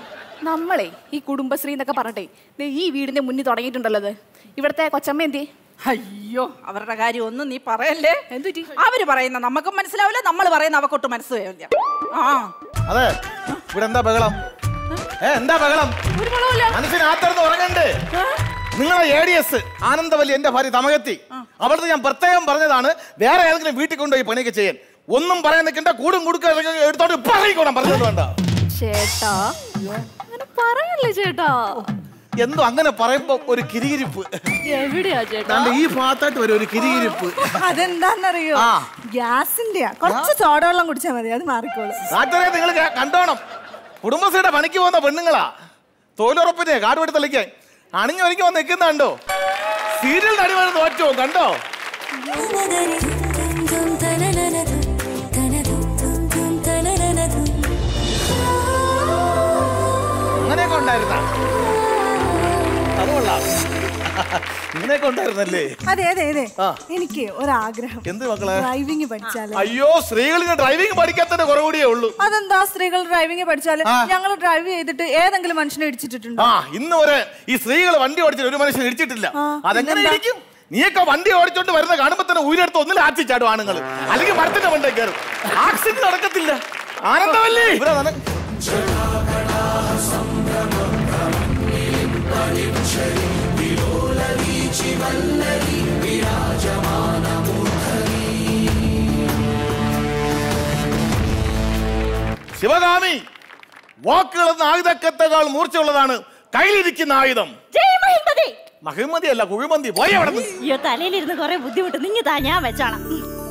നമ്മളെ ഈ കുടുംബശ്രീ എന്നൊക്കെ പറഞ്ഞിട്ടേ ദേ ഈ വീടിന്റെ മുന്നിൽ തുടങ്ങിയിട്ടുണ്ടല്ലോ ഇത്. ഇവിടുത്തെ കൊച്ചമ്മ എന്തി അയ്യോ അവരുടെ കാര്യം ഒന്നും നീ പറയല്ലേ അവര് പറയുന്ന നമുക്കും മനസ്സിലാവില്ല നമ്മൾ പറയുന്ന അവക്കൊട്ട് മനസ്സിലാവില്ല ആ അതെ ഇവിടെ എന്താ ബഹളം ഏ എന്താ ബഹളം മനസ്സിനകത്തിരുന്ന് ഉറങ്ങണ്ടേ നിങ്ങളെ എ ഡി എസ് ആനന്ദവല്ലി എന്റെ ഭാര്യ തമകത്തി അവിടുത്തെ ഞാൻ പ്രത്യേകം പറഞ്ഞതാണ് വേറെ ഏതെങ്കിലും വീട്ടിൽ കൊണ്ടുപോയി പണിയൊക്കെ ചെയ്യാൻ ഒന്നും പറയാൻ നിൽക്കണ്ട കൂടും കൊടുക്ക എടുത്തോണ്ട് ഇപ്പൊ ഇറങ്ങിക്കോണം പറഞ്ഞത് വേണ്ട ചേട്ടാ അങ്ങനെ പറയല്ലേ ചേട്ടാ എന്തോ അങ്ങനെ പറയുമ്പോ ഒരു കിരികിരിപ്പ് എവിടെയാ ചേട്ടാ ദാണ്ടെ ഈ ഭാഗത്തായിട്ട് വരും ഒരു കിരികിരിപ്പ് അതെന്താന്നറിയോ ആ. ഗ്യാസിന്റെയാ കുറച്ച് ചോടവെള്ളം കുടിച്ചാൽ മതി അത് മാറിക്കോളും നാട്ടുകാരെ നിങ്ങൾ കണ്ടോണം കുടുംബശ്രീയുടെ പണിക്ക് പോകുന്ന പെണ്ണുങ്ങളാ തൊഴിലുറപ്പിനെ കാട് വെട്ടി തളിക്കാൻ അണിഞ്ഞു ഒരുങ്ങി വന്ന് നിൽക്കുന്നുണ്ടോ സീരിയൽ നടിമാരെ തോറ്റോ കണ്ടോ അങ്ങനെയൊക്കെ ഉണ്ടായിരുന്ന അത് കൊള്ളാം ഇങ്ങനെയൊക്കെ ഉണ്ടായിരുന്നല്ലേ അതെ അതെ അതെ ആ. എനിക്ക് ഒരാഗ്രഹം എന്ത് മക്കളെ ഡ്രൈവിംഗ് പഠിച്ചാലേ അയ്യോ സ്ത്രീകളിന് ഡ്രൈവിംഗ് പഠിക്കാത്തതിന്റെ കുറവുകൂടിയേ ഉള്ളൂ അതെന്താ സ്ത്രീകൾ ഡ്രൈവിംഗ് പഠിച്ചാല് ഞങ്ങൾ ഡ്രൈവ് ചെയ്തിട്ട് ഏതെങ്കിലും മനുഷ്യനെ ഇടിച്ചിട്ടുണ്ടോ ആ ഇന്ന് വരെ ഈ സ്ത്രീകൾ വണ്ടി ഓടിച്ചിട്ട് ഒരു മനുഷ്യൻ ഇടിച്ചിട്ടില്ല അതെങ്ങനെ പിന്നെന്താ? ഇരിക്കും നീയൊക്കെ വണ്ടി ഓടിച്ചോണ്ട് വരുന്ന കാണുമ്പോ തന്നെ ഊരെടുത്ത് ഒന്നിൽ ആച്ചി ചാടും ആണുങ്ങൾ അല്ലെങ്കിൽ മരത്തിന്റെ മണ്ടേ കയറും ആക്സിഡന്റ് നടക്കത്തില്ല ആനന്ദവല്ലേ ഇവിടെ വന്ന് ശിവകാമി വാക്കുകൾ എന്ന ആയുധക്കത്തേക്കാൾ മൂർച്ചയുള്ളതാണ് കയ്യിലിരിക്കുന്ന ആയുധം മഹിമതി അല്ല കുഴിമന്തി പോയി അവിടെ നിന്ന്. അയ്യോ തലയിലിരുന്ന് കൊറേ ബുദ്ധിമുട്ട് നിങ്ങ താ ഞാൻ വെച്ചോളാം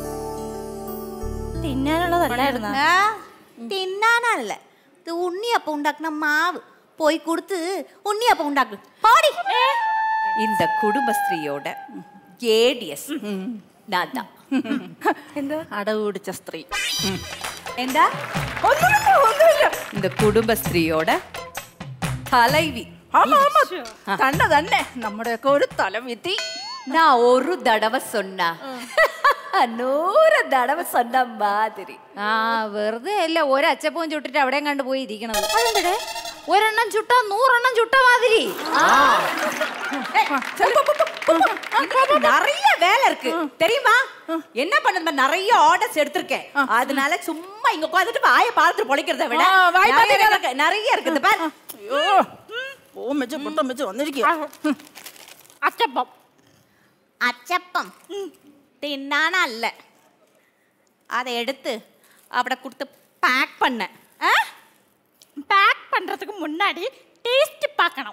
തിന്നാനുള്ളതല്ലായിരുന്നു തിന്നാനല്ല ഇത് ഉണ്ണിയപ്പം ഉണ്ടാക്കുന്ന മാവ് പോയി കൊടുത്ത് ഉണ്ണിയപ്പം ഉണ്ടാക്കും പാടി இந்த குடும்பஸ்திரீயோட ஏடிஎஸ் நான் தான் എന്താ അടവ് പിടിച്ച സ്ത്രീ എന്താ ഒന്നുമില്ല ഒന്നുമില്ല இந்த குடும்பஸ்திரீயோட தலைவி ஆமா ஆமா തന്നെ തന്നെ നമ്മുടെയൊക്കെ ഒരു തലവിധി நான் ஒரு தடவை சொன்னா നൂറ് തടവ സ്വന്തം മാതിരി ആ വെറുതെ അല്ല ഒരച്ചപ്പവും ചുട്ടിട്ട് അവിടെയും കണ്ടു പോയി ഇരിക്കണത് ഒരെണ്ണം ചുട്ട നൂറെണ്ണം ചുട്ട മാതിരി நிறைய வேலை இருக்கு தெரியுமா என்ன பண்ணது நிறைய ஆர்டர்ஸ் எடுத்திருக்கேன் அதனால சும்மா இங்க உட்காந்துட்டு வாயை பார்த்துட்டு பொழைக்கிறத விட ஆ, வாய் நிறைய பார்த்துட்டு இருக்கு, நிறைய இருக்குது பாரு അയ്യോ ഓം വെച്ച് പൊട്ടം വെച്ച് വന്നിരിക്കുക അച്ചപ്പം അച്ചപ്പം തിന്നാനല്ല அதை எடுத்து അവിടെ கொடுத்து பேக் பண்ண பேக் பண்றதுக்கு முன்னாடி டேஸ்ட் பார்க்கணும்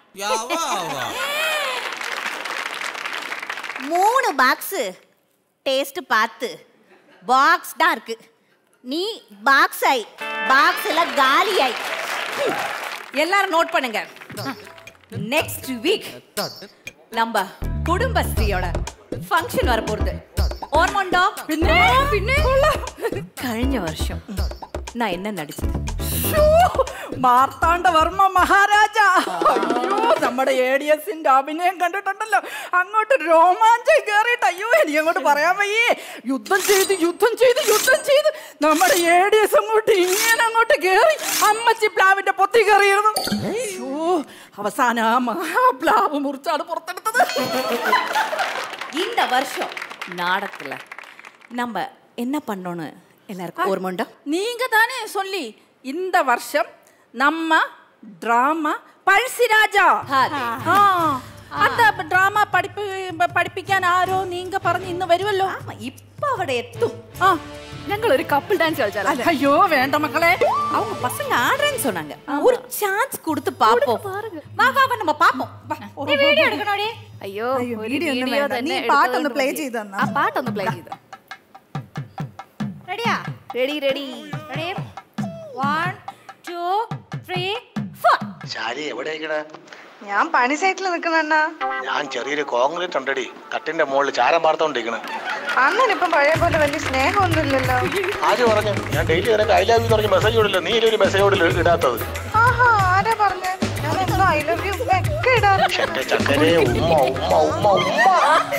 மூணு பாக்ஸு டேஸ்ட் பார்த்து பாக்ஸ் தான் இருக்கு நீ பாக்ஸ் ஆயி பாக்ஸ்ல காலி ஆயி எல்லாரும் நோட் பண்ணுங்க நெக்ஸ்ட் வீக் நம்ம குடும்பஸ்ரீயோட ഫംഗ്ഷൻ വരപ്പോറത് ഓർമ്മണ്ടോ പിന്നെ പിന്നെ കഴിഞ്ഞ വർഷം ഞാൻ എന്നെ നടിച്ചത് മാർത്താണ്ഡവർമ്മ മഹാരാജ അയ്യോ നമ്മുടെ എ ഡി എസിന്റെ അഭിനയം കണ്ടിട്ടുണ്ടല്ലോ അങ്ങോട്ട് രോമാഞ്ചം കയറിയിട്ട് അയ്യോ എനിക്ക് അങ്ങോട്ട് പറയാൻ വയ്യേ യുദ്ധം ചെയ്ത് യുദ്ധം ചെയ്ത് യുദ്ധം ചെയ്ത് നമ്മുടെ എ ഡി എസ് അങ്ങോട്ട് ഇങ്ങനെ അങ്ങോട്ട് കയറി അമ്മച്ചി പ്ലാവിന്റെ പൊത്തി കയറിയിരുന്നു അയ്യോ അവസാനം ആ മഹാപ്ലാവ് മുറിച്ചാണ് പുറത്തെടുത്തത് இந்த வருஷம் நாடகத்துல நம்ம என்ன பண்ணோன்னு எல்லாருக்கும் ஓர்மை உண்டோ நீங்க தானே சொல்லி இந்த வருஷம் நம்ம டிராமா പഴശ്ശിരാജാ ആ അതാ ഡ്രാമ പഠിപ്പ് പഠിപ്പിക്കാൻ ആരോ നീങ്ക പറഞ്ഞ് ഇന്ന് വരുമല്ലോ ഇപ്പൊ അവിടെ എത്തും ആ ഞങ്ങൾ ഒരു കപ്പിൾ ഡാൻസ് കളിച്ചാലോ അയ്യോ വേണ്ട മക്കളെ அவங்க பசங்க ஆடுறேன்னு சொன்னாங்க ஒரு சான்ஸ் கொடுத்து பாப்போம் வா வா வா நம்ம பாப்போம் വീഡിയോ എടുക്കണോടി അയ്യോ അയ്യോ, ഒരു video ഒന്നും video വേണ്ട. തന്നെ നീ എടുത്തോണ്ട് പാട്ടൊന്ന് play മതി. ചെയ്ത് തന്നാ. ആ പാട്ടൊന്ന് പ്ലേ ചെയ്തു റെഡിയാ ready ready ready one two three four Shari എവിടേക്കടാ ഞാൻ പണി സൈറ്റിൽ നിൽക്കണ ഞാൻ ചെറിയൊരു കോൺക്രീറ്റ് ഉണ്ടടി തട്ടിന്റെ മുകളിൽ ചാരം പാർത്തോണ്ടിരിക്കണ് അണ്ണനിപ്പം പഴയ പോലെ വലിയ സ്നേഹമൊന്നുമില്ലല്ലോ ആര് പറഞ്ഞു ഞാൻ ഡെയിലി നിനക്ക് ഐ ലവ് യു പറഞ്ഞ മെസ്സേജ് ഇടില്ല നീ ഒരു മെസ്സേജ് ഇടാത്തത് ആഹാ ആരാ പറഞ്ഞേ ഞാൻ എന്തോ ഐ ലവ് യു ഒക്കെ ഇടാറ് എന്റെ ചക്കരെ ഉമ്മ ഉമ്മ ഉമ്മ ഉമ്മ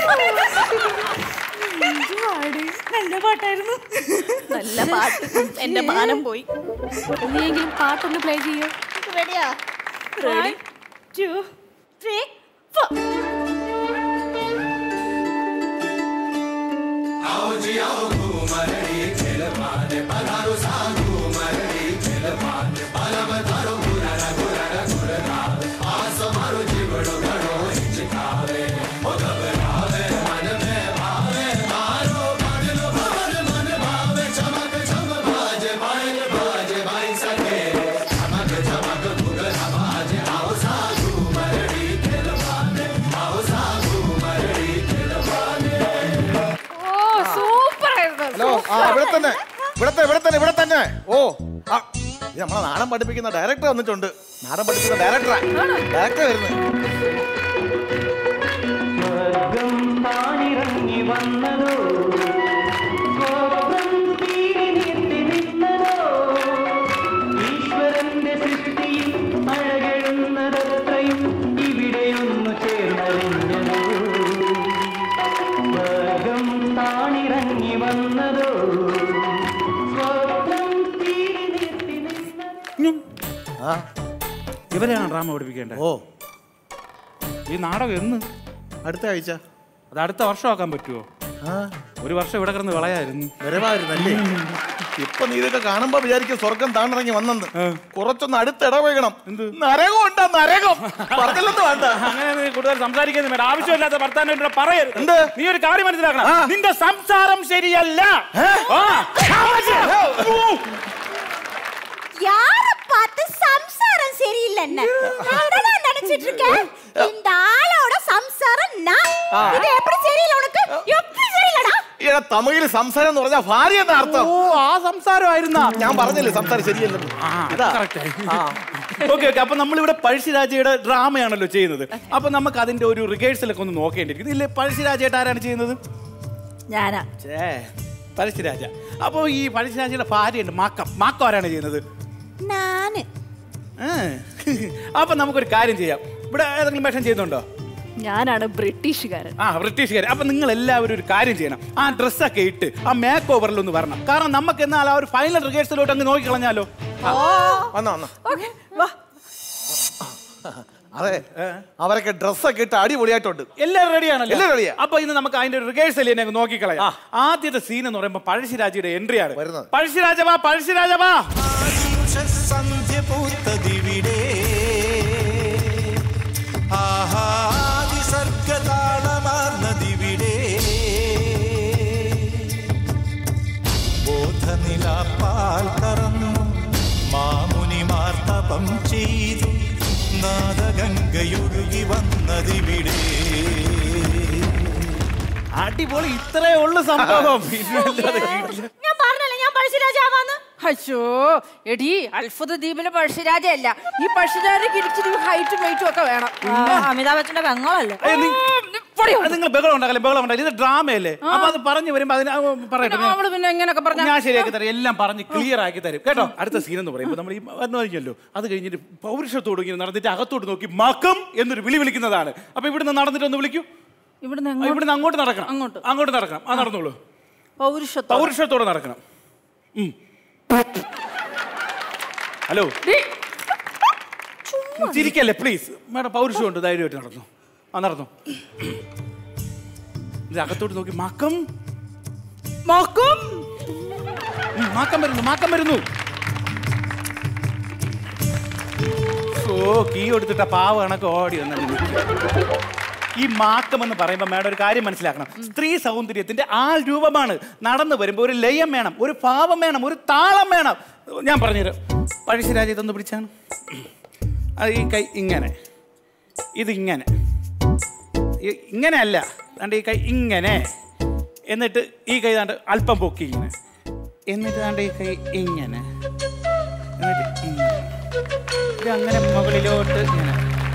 നല്ല പാട്ടായിരുന്നു നല്ല പാട്ട് എന്റെ മാനം പോയി നീയെങ്കിലും പാട്ടൊന്ന് പ്ലേ ചെയ്യൂ റെഡിയാ വൺ ടു ത്രീ ഫോർ ഓ സൂപ്പർ ആയിരുന്നു ഹലോ ആ ഇവിടെ തന്നെ ഇവിടെ തന്നെ ഇവിടെ തന്നെ ഇവിടെ തന്നെ ഓ ആ ഇത് നമ്മളെ നാടൻ പഠിപ്പിക്കുന്ന ഡയറക്ടർ വന്നിട്ടുണ്ട് നാടൻ പഠിപ്പിക്കുന്ന ഡയറക്ടറാ ഡയറക്ടർ വരുന്നത് താനിറങ്ങി വന്നതോ കോപം തീരെ നീട്ടി നിന്നതോ ഈശ്വരന്റെ സൃഷ്ടിയിൽ അഴകെഴുന്നതത്രയും ഇവിടെയൊന്നു ചേർന്നറിഞ്ഞതോ സ്വർഗം താണിറങ്ങി വന്നതോ സ്വപ്നം തീരെ നീട്ടി ആ ഇവരെയാണ് ഡ്രാമ പഠിപ്പിക്കേണ്ടത് ഓ ഈ നാടകം എന്ന് അടുത്ത ആഴ്ച അത് അടുത്ത വർഷമാക്കാൻ പറ്റുമോ ഒരു വർഷം ഇവിടെ കിടന്ന് കളയായിരുന്നു വരവായിരുന്നല്ലേ ഇപ്പൊ നീ ഇതൊക്കെ കാണുമ്പോ വിചാരിക്കും സ്വർഗം താണിറങ്ങി വന്നെന്ന് കുറച്ചൊന്ന് അടുത്ത് ഇടപഴകണം നരകം ഉണ്ടാ നരകം പറഞ്ഞില്ലെന്ന് വേണ്ട അങ്ങനെ നീ കൂടുതൽ സംസാരിക്കുന്നത് വേണ്ട ആവശ്യമില്ലാത്ത വർത്താനം ഇവിടെ പറയരുത് നീ ഒരു കാര്യം മനസ്സിലാക്കണം നിന്റെ സംസാരം ശരിയല്ല ആ. யார பார்த்து சம்சாரம் சரியில்லைன்னு என்னடா நினைச்சிட்டு இருக்க இந்த ஆளோட சம்சாரம் நான் ஆ. இது எப்படி சரியில்லை உனக்கு எப்படி சரியில்லடா ഈയിടെ തമിഴിൽ സംസാരം എന്ന് പറഞ്ഞാൽ ഭാര്യ എന്ന അർത്ഥം ഓ ആ സംസാരമായിരുന്ന ഞാൻ പറഞ്ഞില്ലേ സംസാരം ശരിയല്ലെന്ന് ഇതാ. ആ. ഓക്കെ ഓക്കെ അപ്പൊ നമ്മളിവിടെ പഴശ്ശിരാജയുടെ ഡ്രാമയാണല്ലോ ചെയ്യുന്നത് അപ്പൊ നമുക്ക് അതിന്റെ ഒരു റിഹേഴ്സൽ ഒക്കെ ഒന്ന് നോക്കേണ്ടിയിരിക്കുന്നു ഇല്ലേ പഴശ്ശിരാജയായിട്ട് ആരാണ് ചെയ്യുന്നത് ഞാനാ ഛേ, പഴശ്ശിരാജ അപ്പൊ ഈ പഴശ്ശിരാജയുടെ ഭാര്യയുണ്ട് മാക്കം മാക്കം ആരാണ് ചെയ്യുന്നത് നാന് ആ. അപ്പൊ നമുക്കൊരു കാര്യം ചെയ്യാം ഇവിടെ ഏതെങ്കിലും വേഷം ചെയ്യുന്നുണ്ടോ ഞാനാണ് ബ്രിട്ടീഷുകാരൻ ആ ബ്രിട്ടീഷുകാർ അപ്പൊ നിങ്ങൾ എല്ലാവരും ഒരു കാര്യം ചെയ്യണം ആ ഡ്രസ്സൊക്കെ ഇട്ട് ആ മേക്ക് ഓവറിൽ ഒന്ന് വരണം കാരണം നമുക്ക് എന്നാൽ ആ ഒരു ഫൈനൽ റിഹേഴ്സലോട്ട് അങ്ങ് നോക്കി കളഞ്ഞാലോ വന്നോ വന്നോ അതെ അവരൊക്കെ ഡ്രസ്സൊക്കെ ഇട്ട് അടിപൊളിയായിട്ടുണ്ട് എല്ലാവരും റെഡിയാണല്ലോ എല്ലാവരും ready ആ. അപ്പൊ ഇന്ന് നമുക്ക് അതിന്റെ ഒരു റിഹേഴ്സൽ തന്നെ അങ്ങ് നോക്കിക്കളയാം ആദ്യത്തെ സീൻ എന്ന് പറയുമ്പോൾ പഴശ്ശിരാജയുടെ എൻട്രി ആണ് പഴശ്ശിരാജ വാ പഴശ്ശിരാജ വാ സന്ധ്യ പൂത്തതിവിടെ ആഹാദിസർഗതാളമാർന്നതിവിടെ ബോധനിലാപ്പാൽ കറന്നു മാമുനിമാർ തപം ചെയ്തു നാദഗംഗയൊഴുകി വന്നതിവിടെ അടിപൊളി ഇത്രേ ഉള്ളു സംഭവം പിന്നല്ലാതെ കിട്ടില്ല. ഞാൻ പറഞ്ഞല്ലേ ഞാൻ പഴശ്ശിരാജാവാന്ന് അയ്യോ എടി അത്ഭുത ദ്വീപിലെ പഴശ്ശിരാജയല്ല ഈ പഴശ്ശിരാജയ്ക്ക് ഇരിച്ചിരി ഹൈറ്റും വെയിറ്റും ഒക്കെ വേണം അമിതാഭ് ബച്ചന്റെ പെങ്ങളല്ലേ ഏയ് നി- അത് നിങ്ങൾ ബഹളം ഉണ്ടാക്കല്ലേ ബഹളം ഉണ്ടാക്കില്ല ഇത് ഡ്രാമയല്ലേ അപ്പൊ അത് പറഞ്ഞു വരുമ്പോ അതിന് ആ, പറയട്ടെ ഞാൻ- അവള് പിന്നെ എങ്ങനെയൊക്കെ പറഞ്ഞ ഞാൻ ശരിയാക്കി തരാം എല്ലാം പറഞ്ഞ് ക്ലിയർ ആക്കി തരും കേട്ടോ അടുത്ത സീൻ എന്ന് പറയുമ്പോൾ നമ്മൾ ഈ വന്നു കഴിഞ്ഞല്ലോ അത് കഴിഞ്ഞിട്ട് പൗരുഷത്തോട് ഇങ്ങനെ നടന്നിട്ട് അകത്തോട്ട് നോക്കി മകം എന്നൊരു വിളി വിളിക്കുന്നതാണ് അപ്പൊ ഇവിടുന്ന് നടന്നിട്ട് ഒന്ന് വിളിക്കൂ ഇവിടുന്ന് ആ, ഇവിടുന്ന് അങ്ങോട്ട് നടക്കണം അങ്ങോട്ട് അങ്ങോട്ട് നടക്കണം ആ നടന്നോളൂ പൗരുഷത്വം പൗരുഷത്തോടെ നടക്കണം ഉം. ഹലോ ചിരിക്കല്ലേ പ്ലീസ് മേഡം പൗരുഷമുണ്ട് ധൈര്യമായിട്ട് നടന്നു ആ നടന്നു ഇത് അകത്തോട്ട് നോക്കി മക്കം മക്കം ഉം, മാക്കം വരുന്നു മാക്കം വരുന്നു ഓ കീ കൊടുത്തിട്ട പാവ കണക്ക് ഓടി വന്നു ഈ മാക്കം എന്ന് പറയുമ്പോൾ മേഡം ഒരു കാര്യം മനസ്സിലാക്കണം സ്ത്രീ സൗന്ദര്യത്തിന്റെ ആൾ രൂപമാണ് നടന്നു വരുമ്പോൾ ഒരു ലയം വേണം ഒരു ഭാവം വേണം ഒരു താളം വേണം ഞാൻ പറഞ്ഞുതരാം പഴശ്ശിരാജ ഇതൊന്ന് പിടിച്ചാണ് അത് ഈ കൈ ഇങ്ങനെ ഇതിങ്ങനെ ഇ- ഇങ്ങനെയല്ല ദാണ്ട് ഈ കൈ ഇങ്ങനെ എന്നിട്ട് ഈ കൈ ദാണ്ട് അല്പം പൊക്കി ഇങ്ങനെ എന്നിട്ട് ദാണ്ട് ഈ കൈ ഇങ്ങനെ എന്നിട്ട് ഇങ്ങനെ ഇത് അങ്ങനെ മുകളിലോട്ട് ഇങ്ങനെ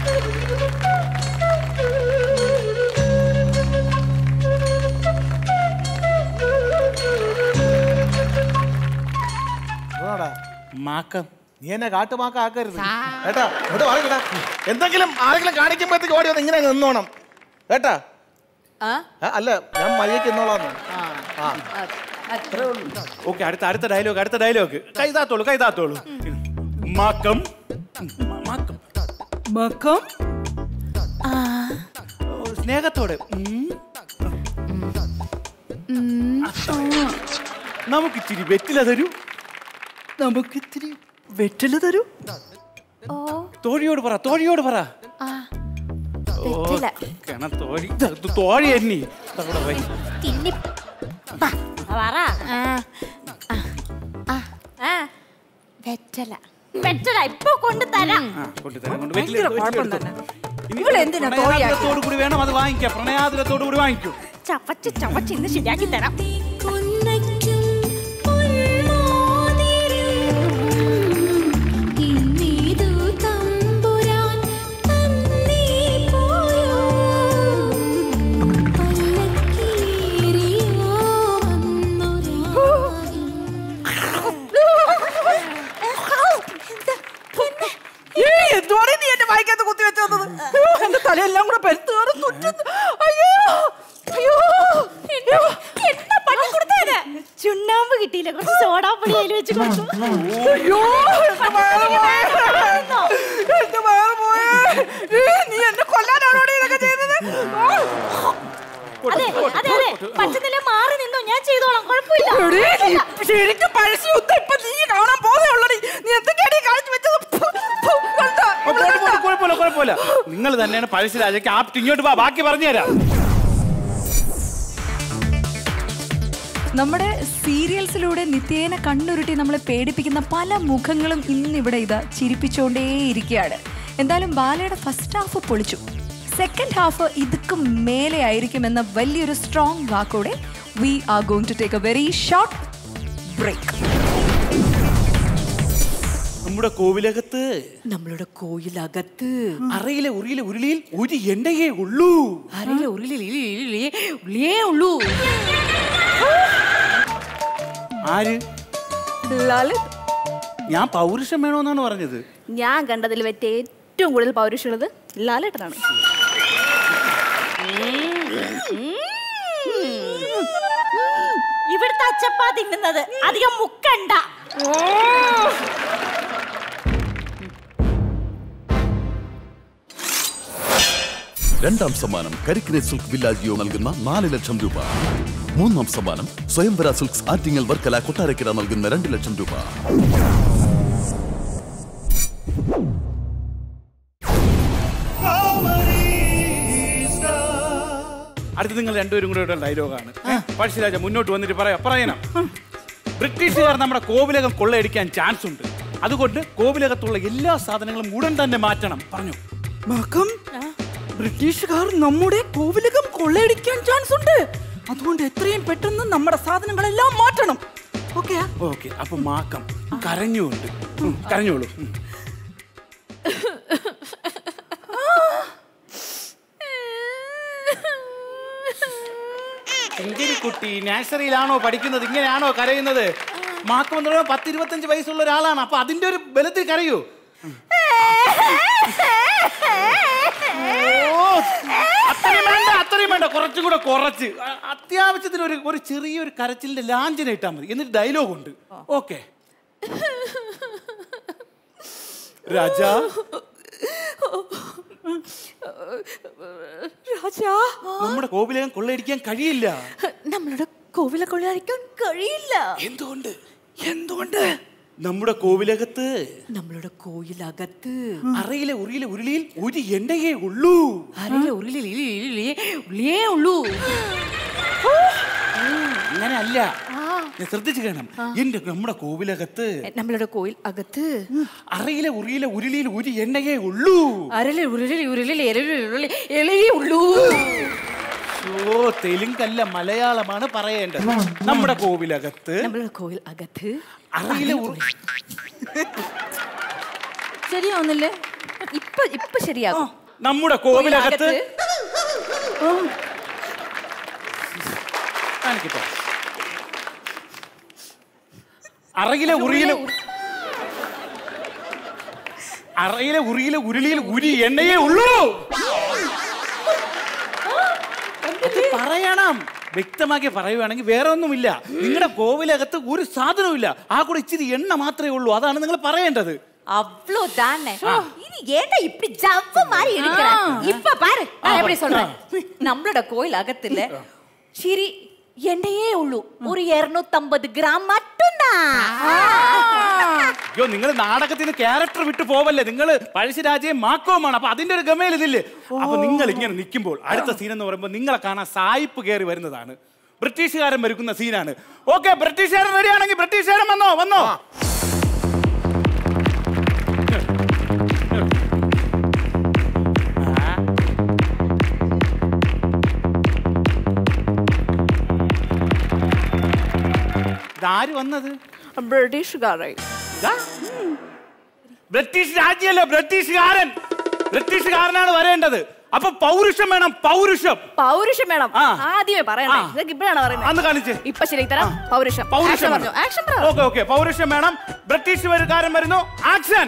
മാക്കം നീ എന്നെ കാട്ടുമാക്ക ആക്കരുത് കേട്ടാ ഇവിടെ പറയട്ടാ എന്തെങ്കിലും ആരെങ്കിലും കാണിക്കുമ്പോഴത്തേക്ക് ഓടി വന്ന് ഇങ്ങനെ അങ്ങ് നിന്നോണം കേട്ടാ ആ, അല്ല ഞാൻ മഴയ്ക്ക് നിന്നോളാന്ന് ആ ഓക്കെ അടുത്ത അടുത്ത ഡയലോഗ് അടുത്ത ഡയലോഗ് കൈതാത്തോളൂ കൈതാത്തോളൂ മാക്കം മാക്കം മക്കം ഓ, സ്നേഹത്തോടെ ഉം. നമുക്ക് ഇച്ചിരി വെറ്റില തരൂ നമുക്ക് ഇത്തിരി വെറ്റില തരൂ തോഴിയോട് പറ തോഴിയോട് പറ ഓ, വെറ്റില. കിണ തോഴി ഇത് ഇത് തോഴി എന്നി അവിടെ വൈ തിന്നി പറ വെറ്റല വെറ്റല ഇപ്പൊ കൊണ്ട് തരാം ആ, കൊണ്ടുതരാം, കൊണ്ട് വെറ്റില ഭയങ്കര എടുത്തോ, കുഴപ്പം വെറ്റില തന്നെ എടുത്തോ. ഇനി ഇവളെന്തിനാ തോഴിയാക്കി? പ്രണയാതുരത്തോടു കൂടി വേണം അത് വാങ്ങിക്കാം പ്രണയാതുരത്തോടു കൂടി വാങ്ങിക്കൂ ചവച്ച് ചവച്ച് ഇന്ന് ശരിയാക്കി തരാം ഇന്നീതു തമ്പുരാൻ തന്നീ പോയോ പല്ലക്കിലേറിയോ ഏയ്, എന്തുവാണ് നീ എന്റെ വായിക്കകത്ത് കുത്തി വെച്ച് തന്നത് അയ്യോ, എന്റെ തലയെല്ലാം കൂടെ പെരുത്ത് കയറി തുറ്റുന്നു. അയ്യോ അയ്യോ അയ്യോ. എന്നാ പണി കൊടുത്തേനെ ചുണ്ണാമ്പ് കിട്ടിയില്ല കുറച്ച് സോഡാപ്പൊടി അതിൽ വെച്ച് കൊടുത്തു അയ്യോ എന്റെ വയറ് പോയേ. എന്റെ വയറ് പോയേ. ഏയ്, നീ എന്നെ കൊല്ലാനാണോടി ഇതൊക്കെ ചെയ്തത് ആ. അതെ അതെ അതെ പറ്റുന്നില്ല മാറി നിന്നോ ഞാൻ ചെയ്തോളാം കുഴപ്പമില്ല എടീ, നീ ശരിക്കും പഴശ്ശി യുദ്ധം ഇപ്പൊ നീ കാണാൻ പോകുന്നേ ഉള്ളടി നീ എന്തൊക്കെയാടി കാണിച്ചു വെച്ചത് ഫു, ഫു, കണ്ടോ? ഓ, കുഴപ്പമില്ല കുഴപ്പമില്ല കുഴപ്പമില്ല നിങ്ങൾ തന്നെയാണ് പഴശ്ശിരാജയ്ക്ക് ആപ്റ്റ് ഇങ്ങോട്ട് വാ ബാക്കി പറഞ്ഞു തരാം നമ്മുടെ സീരിയൽസിലൂടെ നിത്യേന കണ്ണുരുട്ടി നമ്മളെ പേടിപ്പിക്കുന്ന പല മുഖങ്ങളും ഇന്നിവിടെ ഇത് ചിരിപ്പിച്ചുകൊണ്ടേയിരിക്കുകയാണ് എന്തായാലും ബാലയുടെ ഫസ്റ്റ് ഹാഫ് പൊളിച്ചു സെക്കൻഡ് ഹാഫ് ഇതുക്കും മേലെ ആയിരിക്കുമെന്ന വലിയൊരു സ്ട്രോങ് വാക്കോടെ we are going to take a very short break നമ്മുടെ കോവിലകത്ത് നമ്മളുടെ കോയിലകത്ത് അറയിലെ ഉറിയിലെ ഉരുളിയിൽ ഒരു എണ്ണയേ ഉള്ളൂ അരയിലെ ഉരുളിലേ ഉള്ളിയേ ഉള്ളൂ ആര് ലളിത് ഞാൻ പൗരുഷം വേണോന്നാണ് പറഞ്ഞത് ഞാൻ കണ്ടതിൽ വെച്ച് ഏറ്റവും കൂടുതൽ പൗരുഷമുള്ളത് ലാലേട്ടനാണ് ഇവിടുത്തെ അച്ചപ്പാ തിന്നുന്നത് അധികം മുക്കണ്ട രണ്ടാം സമ്മാനം കരിക്കിനെ സിൽക്ക് വില്ലാജിയോ നൽകുന്ന നാല് ലക്ഷം രൂപ മൂന്നാം സമ്മാനം സ്വയംവര സിൽക്സ് ആറ്റിങ്ങൽ വർക്കല കൊട്ടാരക്കര നൽകുന്ന രണ്ട് ലക്ഷം രൂപ അടുത്ത് നിങ്ങൾ രണ്ടുപേരും കൂടെ ഒരു ഡയലോഗാണ് പഴശ്ശിരാജ മുന്നോട്ട് വന്നിട്ട് പറയാ പറയണം ബ്രിട്ടീഷുകാർ നമ്മുടെ കോവിലകം കൊള്ളയടിക്കാൻ ചാൻസ് ഉണ്ട് അതുകൊണ്ട് കോവിലകത്തുള്ള എല്ലാ സാധനങ്ങളും ഉടൻ തന്നെ മാറ്റണം പറഞ്ഞു മകം ബ്രിട്ടീഷുകാർ നമ്മുടെ കോവിലകം കൊള്ളയടിക്കാൻ ചാൻസ് ഉണ്ട് അതുകൊണ്ട് എത്രയും പെട്ടെന്ന് നമ്മുടെ സാധനങ്ങളെല്ലാം മാറ്റണം ഓക്കെ ഓക്കെ അപ്പൊ മാക്കം കരഞ്ഞുണ്ട് ഉം, കരഞ്ഞോളൂ ഉം. എങ്കിൽ കുട്ടി നാഴ്സറിയിലാണോ പഠിക്കുന്നത് ഇങ്ങനെയാണോ കരയുന്നത് മാക്കം എന്ന് പറയുമ്പോൾ പത്ത് ഇരുപത്തഞ്ച് വയസ്സുള്ള ഒരാളാണ് അപ്പൊ അതിന്റെ ഒരു ബലത്തിൽ കരയൂ ഓ, അത്രയും വേണ്ട അത്രയും വേണ്ട കുറച്ചും കൂടെ കുറച്ച് അ- അത്യാവശ്യത്തിന് ഒരു ഒരു ചെറിയൊരു കരച്ചിലിന്റെ ലാഞ്ചന ഇട്ടാൽ മതി എന്നിട്ട് ഡയലോഗ് ഉണ്ട് ഓക്കെ രാജാ രാജാ നമ്മുടെ കോവിലകം കൊള്ളയടിക്കാൻ കഴിയില്ല നമ്മളുടെ കോവില കൊള്ളയടിക്കാൻ കഴിയില്ല എന്തുകൊണ്ട് എന്തുകൊണ്ട് നമ്മുടെ കോവിലകത്ത് നമ്മളുടെ കോയിലകത്ത് അറയിലെ ഉറിയിലെ ഉരുളിയിൽ ഒരു എണ്ണയേ ഉള്ളൂ അരയിലെ ഉരുളിലേ ഉള്ളിയേ ഉള്ളൂ അങ്ങനെ അല്ല ഞാൻ ശ്രദ്ധിച്ചു കാണണം എന്റെ നമ്മുടെ കോവിലകത്ത് നമ്മളുടെ കോയിൽ അകത്ത് അറയിലെ ഉറിയിലെ ഉരുളിയിൽ ഒരു എണ്ണയേ ഉള്ളൂ അരയിലെ ഉരുളിൽ ഉരുളിൽ എളിയേ ഉള്ളൂ ഓ തെലുങ്കല്ല മലയാളമാണ് പറയേണ്ടത് നമ്മുടെ കോവിലകത്ത് നമ്മളുടെ കോയിൽ അകത്ത് അറയിലെ ഉരു- ശരിയാവുന്നില്ലേ ഇപ്പൊ ഇപ്പൊ ശരിയാകും നമ്മുടെ കോവിലകത്ത് കാണിക്കട്ടെ അറയിലെ ഉറിയിലെ അറയിലെ ഉറിയിലെ ഉരുളിയിൽ ഉരി എണ്ണയേ ഉള്ളൂ അത് പറയണം വ്യക്തമാക്കി പറയുവാണെങ്കിൽ വേറെ ഒന്നുമില്ല നിങ്ങളുടെ കോവിലകത്ത് ഒരു സാധനവുമില്ല ആ കൂടെ ഇച്ചിരി എണ്ണ മാത്രമേ ഉള്ളൂ അതാണ് നിങ്ങൾ പറയേണ്ടത് அவ்வளோ தானே இது ஏன்டா இப்படி ஜவ்வு மாதிரி இருக்கிற இப்ப பாரு நான் எப்படி சொல்றேன் நம்மளோட கோயில் அகத்துல சிரி എണ്ണയേ ഉള്ളൂ ഒരു ഇരുന്നൂറ്റമ്പത് ഗ്രാം മട്ടുന്നാ അയ്യോ നിങ്ങൾ നാടകത്തിൽ നിന്ന് ക്യാരക്ടർ വിട്ടു പോവല്ലേ നിങ്ങൾ പഴശ്ശിരാജയും മാക്കവുമാണ് അപ്പൊ അതിന്റെ ഒരു ഗമയിൽ ഇതില്ലേ അപ്പൊ നിങ്ങൾ ഇങ്ങനെ നിൽക്കുമ്പോൾ അടുത്ത സീൻ എന്ന് പറയുമ്പോൾ നിങ്ങളെ കാണാൻ സായിപ്പ് കയറി വരുന്നതാണ് ബ്രിട്ടീഷുകാരൻ വരുക്കുന്ന സീനാണ് ഓക്കെ ബ്രിട്ടീഷുകാരൻ വരികയാണെങ്കിൽ ബ്രിട്ടീഷുകാരൻ വന്നോ വന്നോ ഇതാര് വന്നത് ബ്രിട്ടീഷുകാരെ ബ്രിട്ടീഷ് രാജ്യമല്ല ബ്രിട്ടീഷുകാരൻ ബ്രിട്ടീഷുകാരനാണ് വരേണ്ടത് അപ്പൊ പൗരുഷം വേണം പൗരുഷം പൗരുഷം വേണം ആ. ആദ്യമേ പറയണേ ആ. ഇതൊക്കെ ഇപ്പോഴാണ് അന്ന് പറയുന്നത് കാണിച്ച് ഇപ്പൊ ശരി തരാം പൗരുഷം പൗരുഷം Action പറഞ്ഞോ ആക്ഷൻ പറ ഓക്കെ ഓക്കെ പൗരുഷം വേണം ബ്രിട്ടീഷ് വരുകാരൻ വരുന്നു ആക്ഷൻ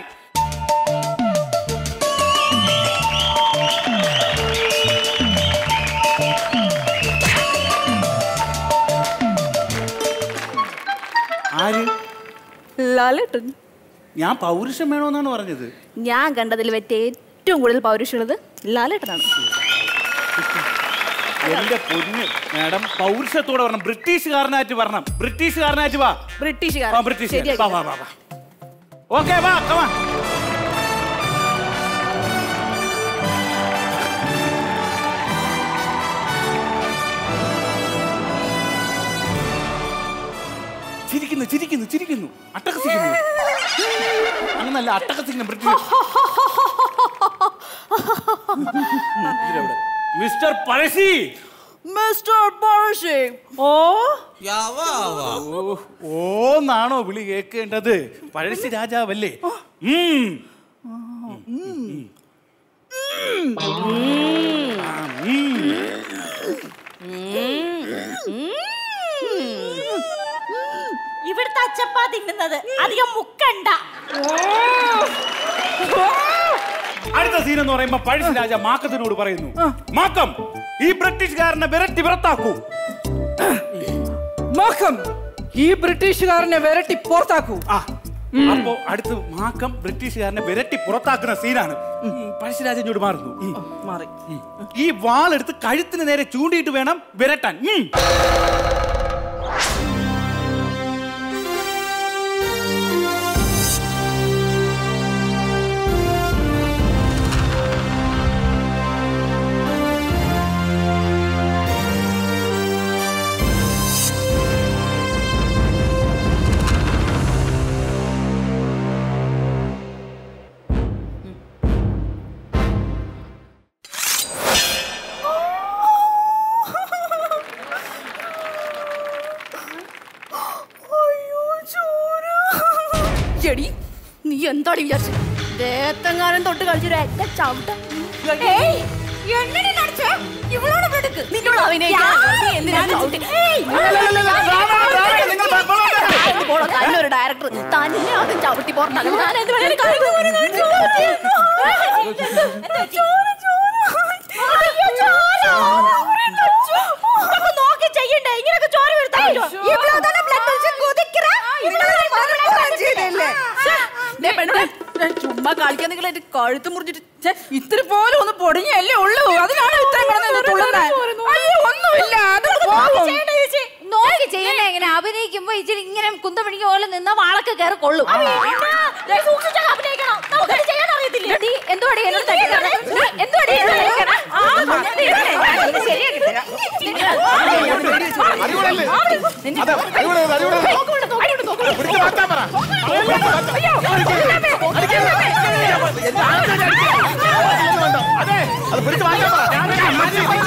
ആര് ലാലേട്ടൻ ഞാൻ പൗരുഷം വേണമെന്നാണ് പറഞ്ഞത് ഞാൻ കണ്ടതിൽ വെച്ച് ഏറ്റവും കൂടുതൽ പൗരുഷമുള്ളത് ലാലേട്ടനാണ് എന്റെ പൊന്ന് മാഡം പൗരുഷത്തോടെ വരണം ബ്രിട്ടീഷുകാരനായിട്ട് വരണം ബ്രിട്ടീഷുകാരനായിട്ട് വാ ബ്രിട്ടീഷുകാരൻ ആ ബ്രിട്ടീഷ് ശരിയാക്കി വാ വാ വാ വാ ഓക്കെ വാ കമാ ചിരിക്കുന്നു ചിരിക്കുന്നു ചിരിക്കുന്നു അട്ടഹസിക്കുന്നു അങ്ങനല്ല അട്ടഹസിക്കുന്നു ബ്രിട്ടീഷ് ഇതിലെവിടെ? മിസ്റ്റർ പഴശ്ശി മിസ്റ്റർ പഴശ്ശി ഓ ഓ, ഓന്നാണോ വിളി കേൾക്കേണ്ടത് പഴശ്ശി രാജാവല്ലേ ഉം. ആ, ഉം. ഇവിടുത്തെ അച്ചപ്പാ തിന്നുന്നത് അധികം മുക്കണ്ട അടുത്ത സീൻ എന്ന് പറയുമ്പോ പഴശ്ശി രാജ മാക്കത്തിനോട് പറയുന്നു മാക്കം ഈ ബ്രിട്ടീഷുകാരനെ വിരട്ടി പുറത്താക്കൂ മാക്കം ഈ ബ്രിട്ടീഷുകാരനെ വിരട്ടി പുറത്താക്കൂ ആ അപ്പോ അടുത്ത് മാക്കം ബ്രിട്ടീഷുകാരനെ വിരട്ടി പുറത്താക്കുന്ന സീനാണ് പഴശ്ശിരാജ ഇങ്ങോട്ട് മാറുന്നു ഉം. മാറി ഈ വാളെടുത്ത് കഴുത്തിന് നേരെ ചൂണ്ടിയിട്ട് വേണം വിരട്ടാൻ ഉം. എടി നീ എന്താടി വിചാരിച്ചു ദേത്തെങ്ങാനും തൊട്ട് കളിച്ചൊരു എറ്റ ചവിട്ട ഏയ്, എങ്ങനെ നടിച്ചേ? ഇവളോട് ഇവിടെ എടുക്ക്. നിന്നോട് അഭിനയിക്കാൻ നീ എന്തിനാ ചവിട്ടി? ഏയ്, പോടോ, തന്നെ ഒരു ഡയറക്ടർ തന്നെ ആദ്യം ചവിട്ടി പുറത്താക്കണം ഞാൻ എന്ത് വേണേലും കാണിക്കും. അയ്യോ, ചോര. ഇതൊക്കെ നോക്കി ചെയ്യണ്ടേ ഇങ്ങനെയൊക്കെ ചോര വീഴ്ത്താൻ പറ്റുമോ? ഇവളോ തന്നെ blood ഒഴിച്ച് കുതിക്കറ. ഇവളോ തന്നെ മനഃപൂർവ്വം ചെയ്തതല്ലേ? ദേ പെണ്ണേ, ദേ ചുമ്മാ കളിക്കാൻ നിങ്ങൾ എന്റെ കഴുത്ത് മുറിച്ചിട്ട് ഛെ, ഇത്തിരി പോലും ഒന്ന് പൊടിഞ്ഞല്ലേ ഉള്ളൂ അതിനാണ് ഇത്രയും കിടന്ന് തുള്ളുന്നത് അയ്യോ ഒന്നുമില്ല അത് പോകും നോക്കി ചെയ്യണേ എങ്ങനെ അഭിനയിക്കുമ്പോ ഇച്ചിരി ഇങ്ങനെ കുന്തപിടിക്ക് പോലെ നിന്ന വാളൊക്കെ കയറി കൊള്ളും ദേ, സൂക്ഷിച്ചൊക്കെ അഭിനയിക്കണം. നമുക്കത് ചെയ്യാൻ അറിയത്തില്ലേ? നീ എന്തുവാടി എന്നോട് തട്ടി തരണേ? നീ എന്തുവാടി എന്നോട് തട്ടിക്കണേ? ആ, ഞാൻ തരണേ. ഞാൻ ഇത് ശരിയാക്കി തരാം. അടിപൊളിയല്ലേ? അതെ, അടിപൊളിയത്, അടിപൊളിയത്. പിടിച്ച് മാറ്റാൻ പറ. അതെ, അത് പിടിച്ച് മാറ്റാൻ പറ.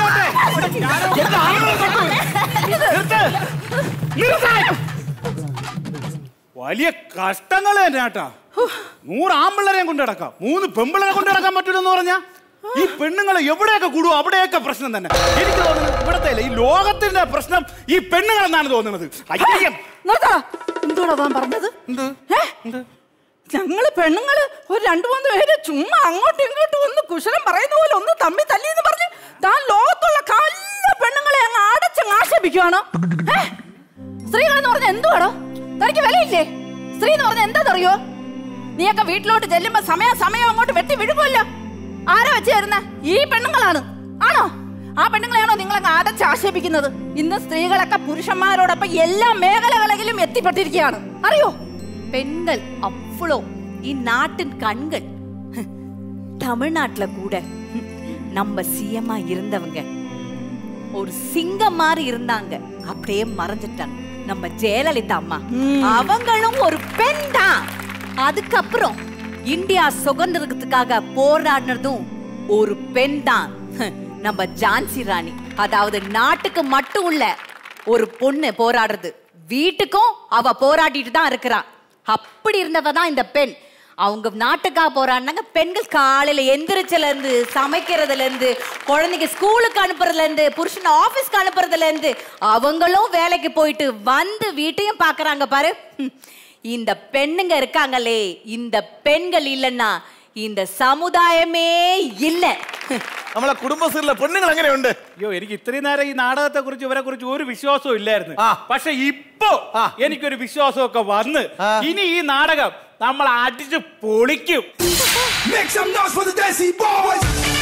വലിയ കഷ്ടങ്ങൾ തന്നെ കേട്ടാ നൂറ് ആമ്പിള്ളേരെ കൊണ്ട് നടക്കാം മൂന്ന് പെമ്പിള്ളേരെ കൊണ്ട് നടക്കാൻ പറ്റൂലെന്ന് പറഞ്ഞാ ഈ പെണ്ണുങ്ങളെ എവിടെയൊക്കെ കൂടുവോ അവിടെയൊക്കെ പ്രശ്നം തന്നെ എനിക്ക് തോന്നുന്നത് ഇവിടത്തെ അല്ല ഈ ലോകത്തിന്റെ പ്രശ്നം ഈ പെണ്ണുങ്ങളെന്നാണ് തോന്നുന്നത് അയ്യം നിർത്തടാ എന്തുവാടാ താൻ പറഞ്ഞത് ഏ? ഞങ്ങള് പെണ്ണുങ്ങള് ഒരു രണ്ടു മൂന്ന് പേര് ചുമ്മാ അങ്ങോട്ടും ഇങ്ങോട്ടും ഒന്ന് കുശലം പറയുന്ന പോലെ ഒന്ന് തമ്മി തല്ലി എന്ന് പറഞ്ഞ് താൻ ലോകത്തുള്ള കല്ല പെണ്ണുങ്ങളെ അങ്ങ് അടച്ചങ്ങ് ആക്ഷേപിക്കുവാണോ ഏ? സ്ത്രീകൾ എന്ന് പറഞ്ഞ എന്തുവാടോ തനിക്ക് വിലയില്ലേ സ്ത്രീ എന്ന് പറഞ്ഞ എന്താണെന്നറിയോ നീയൊക്കെ വീട്ടിലോട്ട് ചെല്ലുമ്പോ സമയം സമയം അങ്ങോട്ട് വെട്ടി വിഴുകുമല്ലോ ആരാ വെച്ച് തരുന്ന ഈ പെണ്ണുങ്ങളാണ് ആണോ ആ പെണ്ണുങ്ങളെയാണോ നിങ്ങളങ്ങ് അടച്ചാക്ഷേപിക്കുന്നത് ഇന്ന് സ്ത്രീകളൊക്കെ പുരുഷന്മാരോടൊപ്പം എല്ലാ മേഖലകളിലും എത്തിപ്പെട്ടിരിക്കുകയാണ് അറിയോ பெண்கள் அவ்வளோ இந்நாட்டின் கண்கள் தமிழ்நாட்டுல கூட நம்ம சிஎம்மா இருந்தவங்க ஒரு சிங்கம் மாதிரி இருந்தாங்க அப்படியே மறைஞ்சிட்டாங்க நம்ம ஜெயலலிதா அம்மா அவங்களும் ஒரு பெண் தான் அதுக்கப்புறம் இந்தியா சுதந்திரத்துக்காக போராடினதும் ஒரு பெண் தான் நம்ம ஜான்சி ராணி அதாவது நாட்டுக்கு மட்டும் இல்ல ஒரு பொண்ணு போராடுறது வீட்டுக்கும் அவ போராடிட்டு தான் இருக்கிறா அப்படி இருந்தவ தான் இந்த பெண் அவங்க நாட்டுக்காக போராடினாங்க பெண்கள் காலையில எந்திரிச்சல இருந்து சமைக்கிறதுல இருந்து குழந்தைங்க ஸ்கூலுக்கு அனுப்புறதுல இருந்து புருஷன் ஆபீஸ்க்கு அனுப்புறதுல இருந்து அவங்களும் வேலைக்கு போயிட்டு வந்து வீட்டையும் பாக்குறாங்க பாரு ஹம். இந்த பெண்ணுங்க இருக்காங்களே இந்த பெண்கள் இல்லைன்னா இந்த സമുദായമേ ഇല്ല നമ്മളെ കുടുംബശ്രീയിലെ പെണ്ണുങ്ങൾ എങ്ങനെയുണ്ട് അയ്യോ എനിക്ക് ഇത്രയും നേരം ഈ നാടകത്തെ കുറിച്ച് ഇവരെ കുറിച്ച് ഒരു വിശ്വാസവും ഇല്ലായിരുന്നു പക്ഷെ ഇപ്പോ എനിക്കൊരു വിശ്വാസമൊക്കെ വന്ന് ഇനി ഈ നാടകം നമ്മൾ അടിച്ച് പൊളിക്കും Make some noise for the Desi Boys!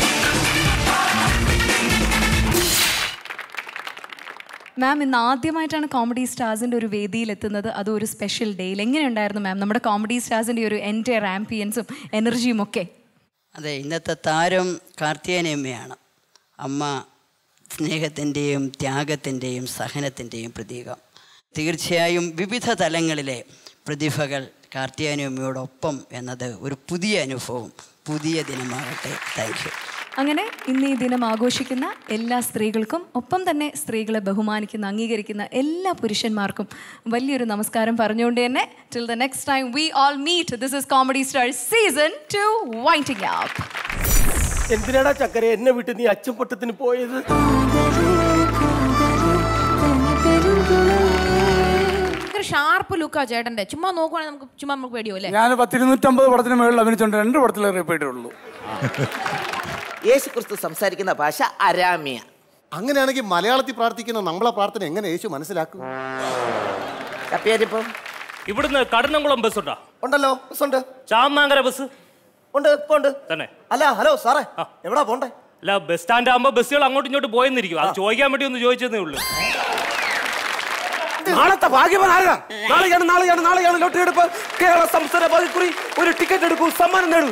മാം ഇന്ന് ആദ്യമായിട്ടാണ് കോമഡി സ്റ്റാർസിൻ്റെ ഒരു വേദിയിൽ എത്തുന്നത് അതും ഒരു സ്പെഷ്യൽ ഡേയിൽ എങ്ങനെയുണ്ടായിരുന്നു മാം നമ്മുടെ കോമഡി സ്റ്റാർസിൻ്റെ ഒരു എൻ്റെ ആംബിയൻസും എനർജിയും ഒക്കെ അതെ ഇന്നത്തെ താരം കാർത്തിയാനിയമ്മയാണ് അമ്മ സ്നേഹത്തിൻ്റെയും ത്യാഗത്തിൻ്റെയും സഹനത്തിൻ്റെയും പ്രതീകം തീർച്ചയായും വിവിധ തലങ്ങളിലെ പ്രതിഭകൾ കാർത്തിയാനിയമ്മയോടൊപ്പം എന്നത് ഒരു പുതിയ അനുഭവം പുതിയ ദിനമാകട്ടെ താങ്ക് യു അങ്ങനെ ഇന്ന് ഈ ദിനം ആഘോഷിക്കുന്ന എല്ലാ സ്ത്രീകൾക്കും ഒപ്പം തന്നെ സ്ത്രീകളെ ബഹുമാനിക്കുന്ന അംഗീകരിക്കുന്ന എല്ലാ പുരുഷന്മാർക്കും വലിയൊരു നമസ്കാരം പറഞ്ഞുകൊണ്ട് തന്നെ till the next time we all meet this is comedy star season two winding up എന്തിനാടാ ചക്കര എന്നെ വിട്ട് നീ അച്ചംപട്ടത്തിന് പോയത് ഭയങ്കര ഷാർപ്പ് ലുക്കാ ചേട്ടന്റെ ചുമ്മാ നോക്കുവാണെങ്കിൽ നമുക്ക് ചുമ്മാ നമുക്ക് പേടിയോ അല്ലേ ഞാൻ പത്തിരുന്നൂറ്റമ്പത് പടത്തിന് മേളിൽ അഭിനയിച്ചുകൊണ്ട് രണ്ട് പടത്തിലേറെ പോയിട്ടുള്ളൂ യേശു ക്രിസ്തു സംസാരിക്കുന്ന ഭാഷ അരാമ്യ അങ്ങനെയാണെങ്കിൽ മലയാളത്തിൽ പ്രാർത്ഥിക്കുന്ന നമ്മളെ പ്രാർത്ഥന എങ്ങനെ യേശു മനസ്സിലാക്കും കപ്പിയാരിപ്പം ഇവിടുന്ന് കടന്നംകുളം ബസ് ഉണ്ടോ ഉണ്ടല്ലോ ബസ് ഉണ്ട് ചാമാങ്കര ബസ് ഉണ്ട് ഇപ്പൊ ഉണ്ട് തന്നെ അല്ല ഹലോ സാറേ എവിടാ പോണ്ടേ അല്ല ബസ് സ്റ്റാൻഡ് ആകുമ്പോ ബസ്സുകൾ അങ്ങോട്ടും ഇങ്ങോട്ട് പോയെന്നിരിക്കും അത് ചോദിക്കാൻ വേണ്ടി ഒന്ന് ചോദിച്ചതേ ഉള്ളൂ നാളത്തെ ഭാഗ്യവാൻ ആരാ നാളെയാണ് നാളെയാണ് നാളെയാണ് ലോട്ടറി എടുപ്പ് കേരള സംസ്ഥാന ഭാഗ്യക്കുറി ഒരു ടിക്കറ്റ് എടുക്കൂ സമ്മാനം നേടൂ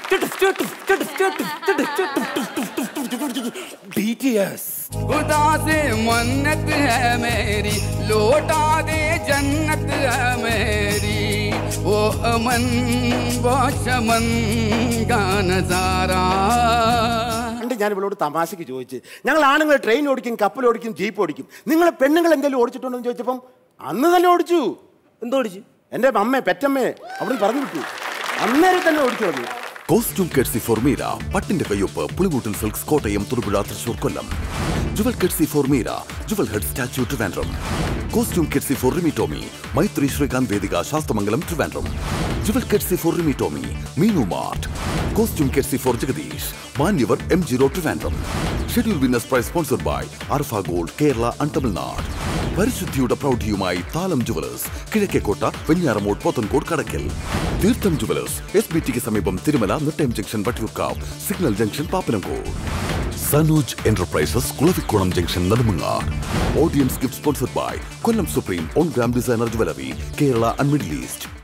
BTS. खुदा से मन्नत है मेरी लौटा दे जन्नत है मेरी वो अमन वो चमन का नजारा പണ്ട് ഞാൻ ഇവളോട് തമാശക്ക് ചോദിച്ചു ഞങ്ങൾ ആണുങ്ങൾ ട്രെയിൻ ഓടിക്കും കപ്പൽ ഓടിക്കും ജീപ്പ് ഓടിക്കും നിങ്ങൾ പെണ്ണുങ്ങൾ എന്തെങ്കിലും ഓടിച്ചിട്ടുണ്ടോ എന്ന് ചോദിച്ചപ്പം അന്ന് തന്നെ ഓടിച്ചു എന്തോടിച്ചു എൻ്റെ അമ്മയെ പെറ്റമ്മയെ അവിടെ പറഞ്ഞു വിട്ടു അന്നേരം തന്നെ ഓടിച്ചു തുടങ്ങി കോസ്റ്റ്യൂം കെഡ്സി ഫോർ മീര പട്ടിന്റെ കയ്യൊപ്പ് Pulimoottil silks Kottayam Thodupuzha Thrissur Kollam jewel credits for Meera jewel head statue Trivandrum costume credits for Rimi Tomy Maithri Srikanth Vedika Sasthamangalam Trivandrum jewel credits for Rimi Tomy Meenu mart costume credits for Jagadish Manyavar M ജീറോ Trivandrum schedule winners prize sponsored by Arfa gold Kerala and Tamil Nadu പരിശുദ്ധിയുടെ പ്രൗഢിയുമായി Thalam jewellers Kizhakkekotta Venjaramoodu Pothencode Kadakkal Theertham jewellers S B ടിക്ക് സമീപം Thirumala Nettayam junction Vattiyoorkavu signal junction Pappanamcode Sanoj enterprises Kulavikonam junction Nedumangad audience gift sponsored by Kollam supreme one gram designer jewellery Kerala and Middle east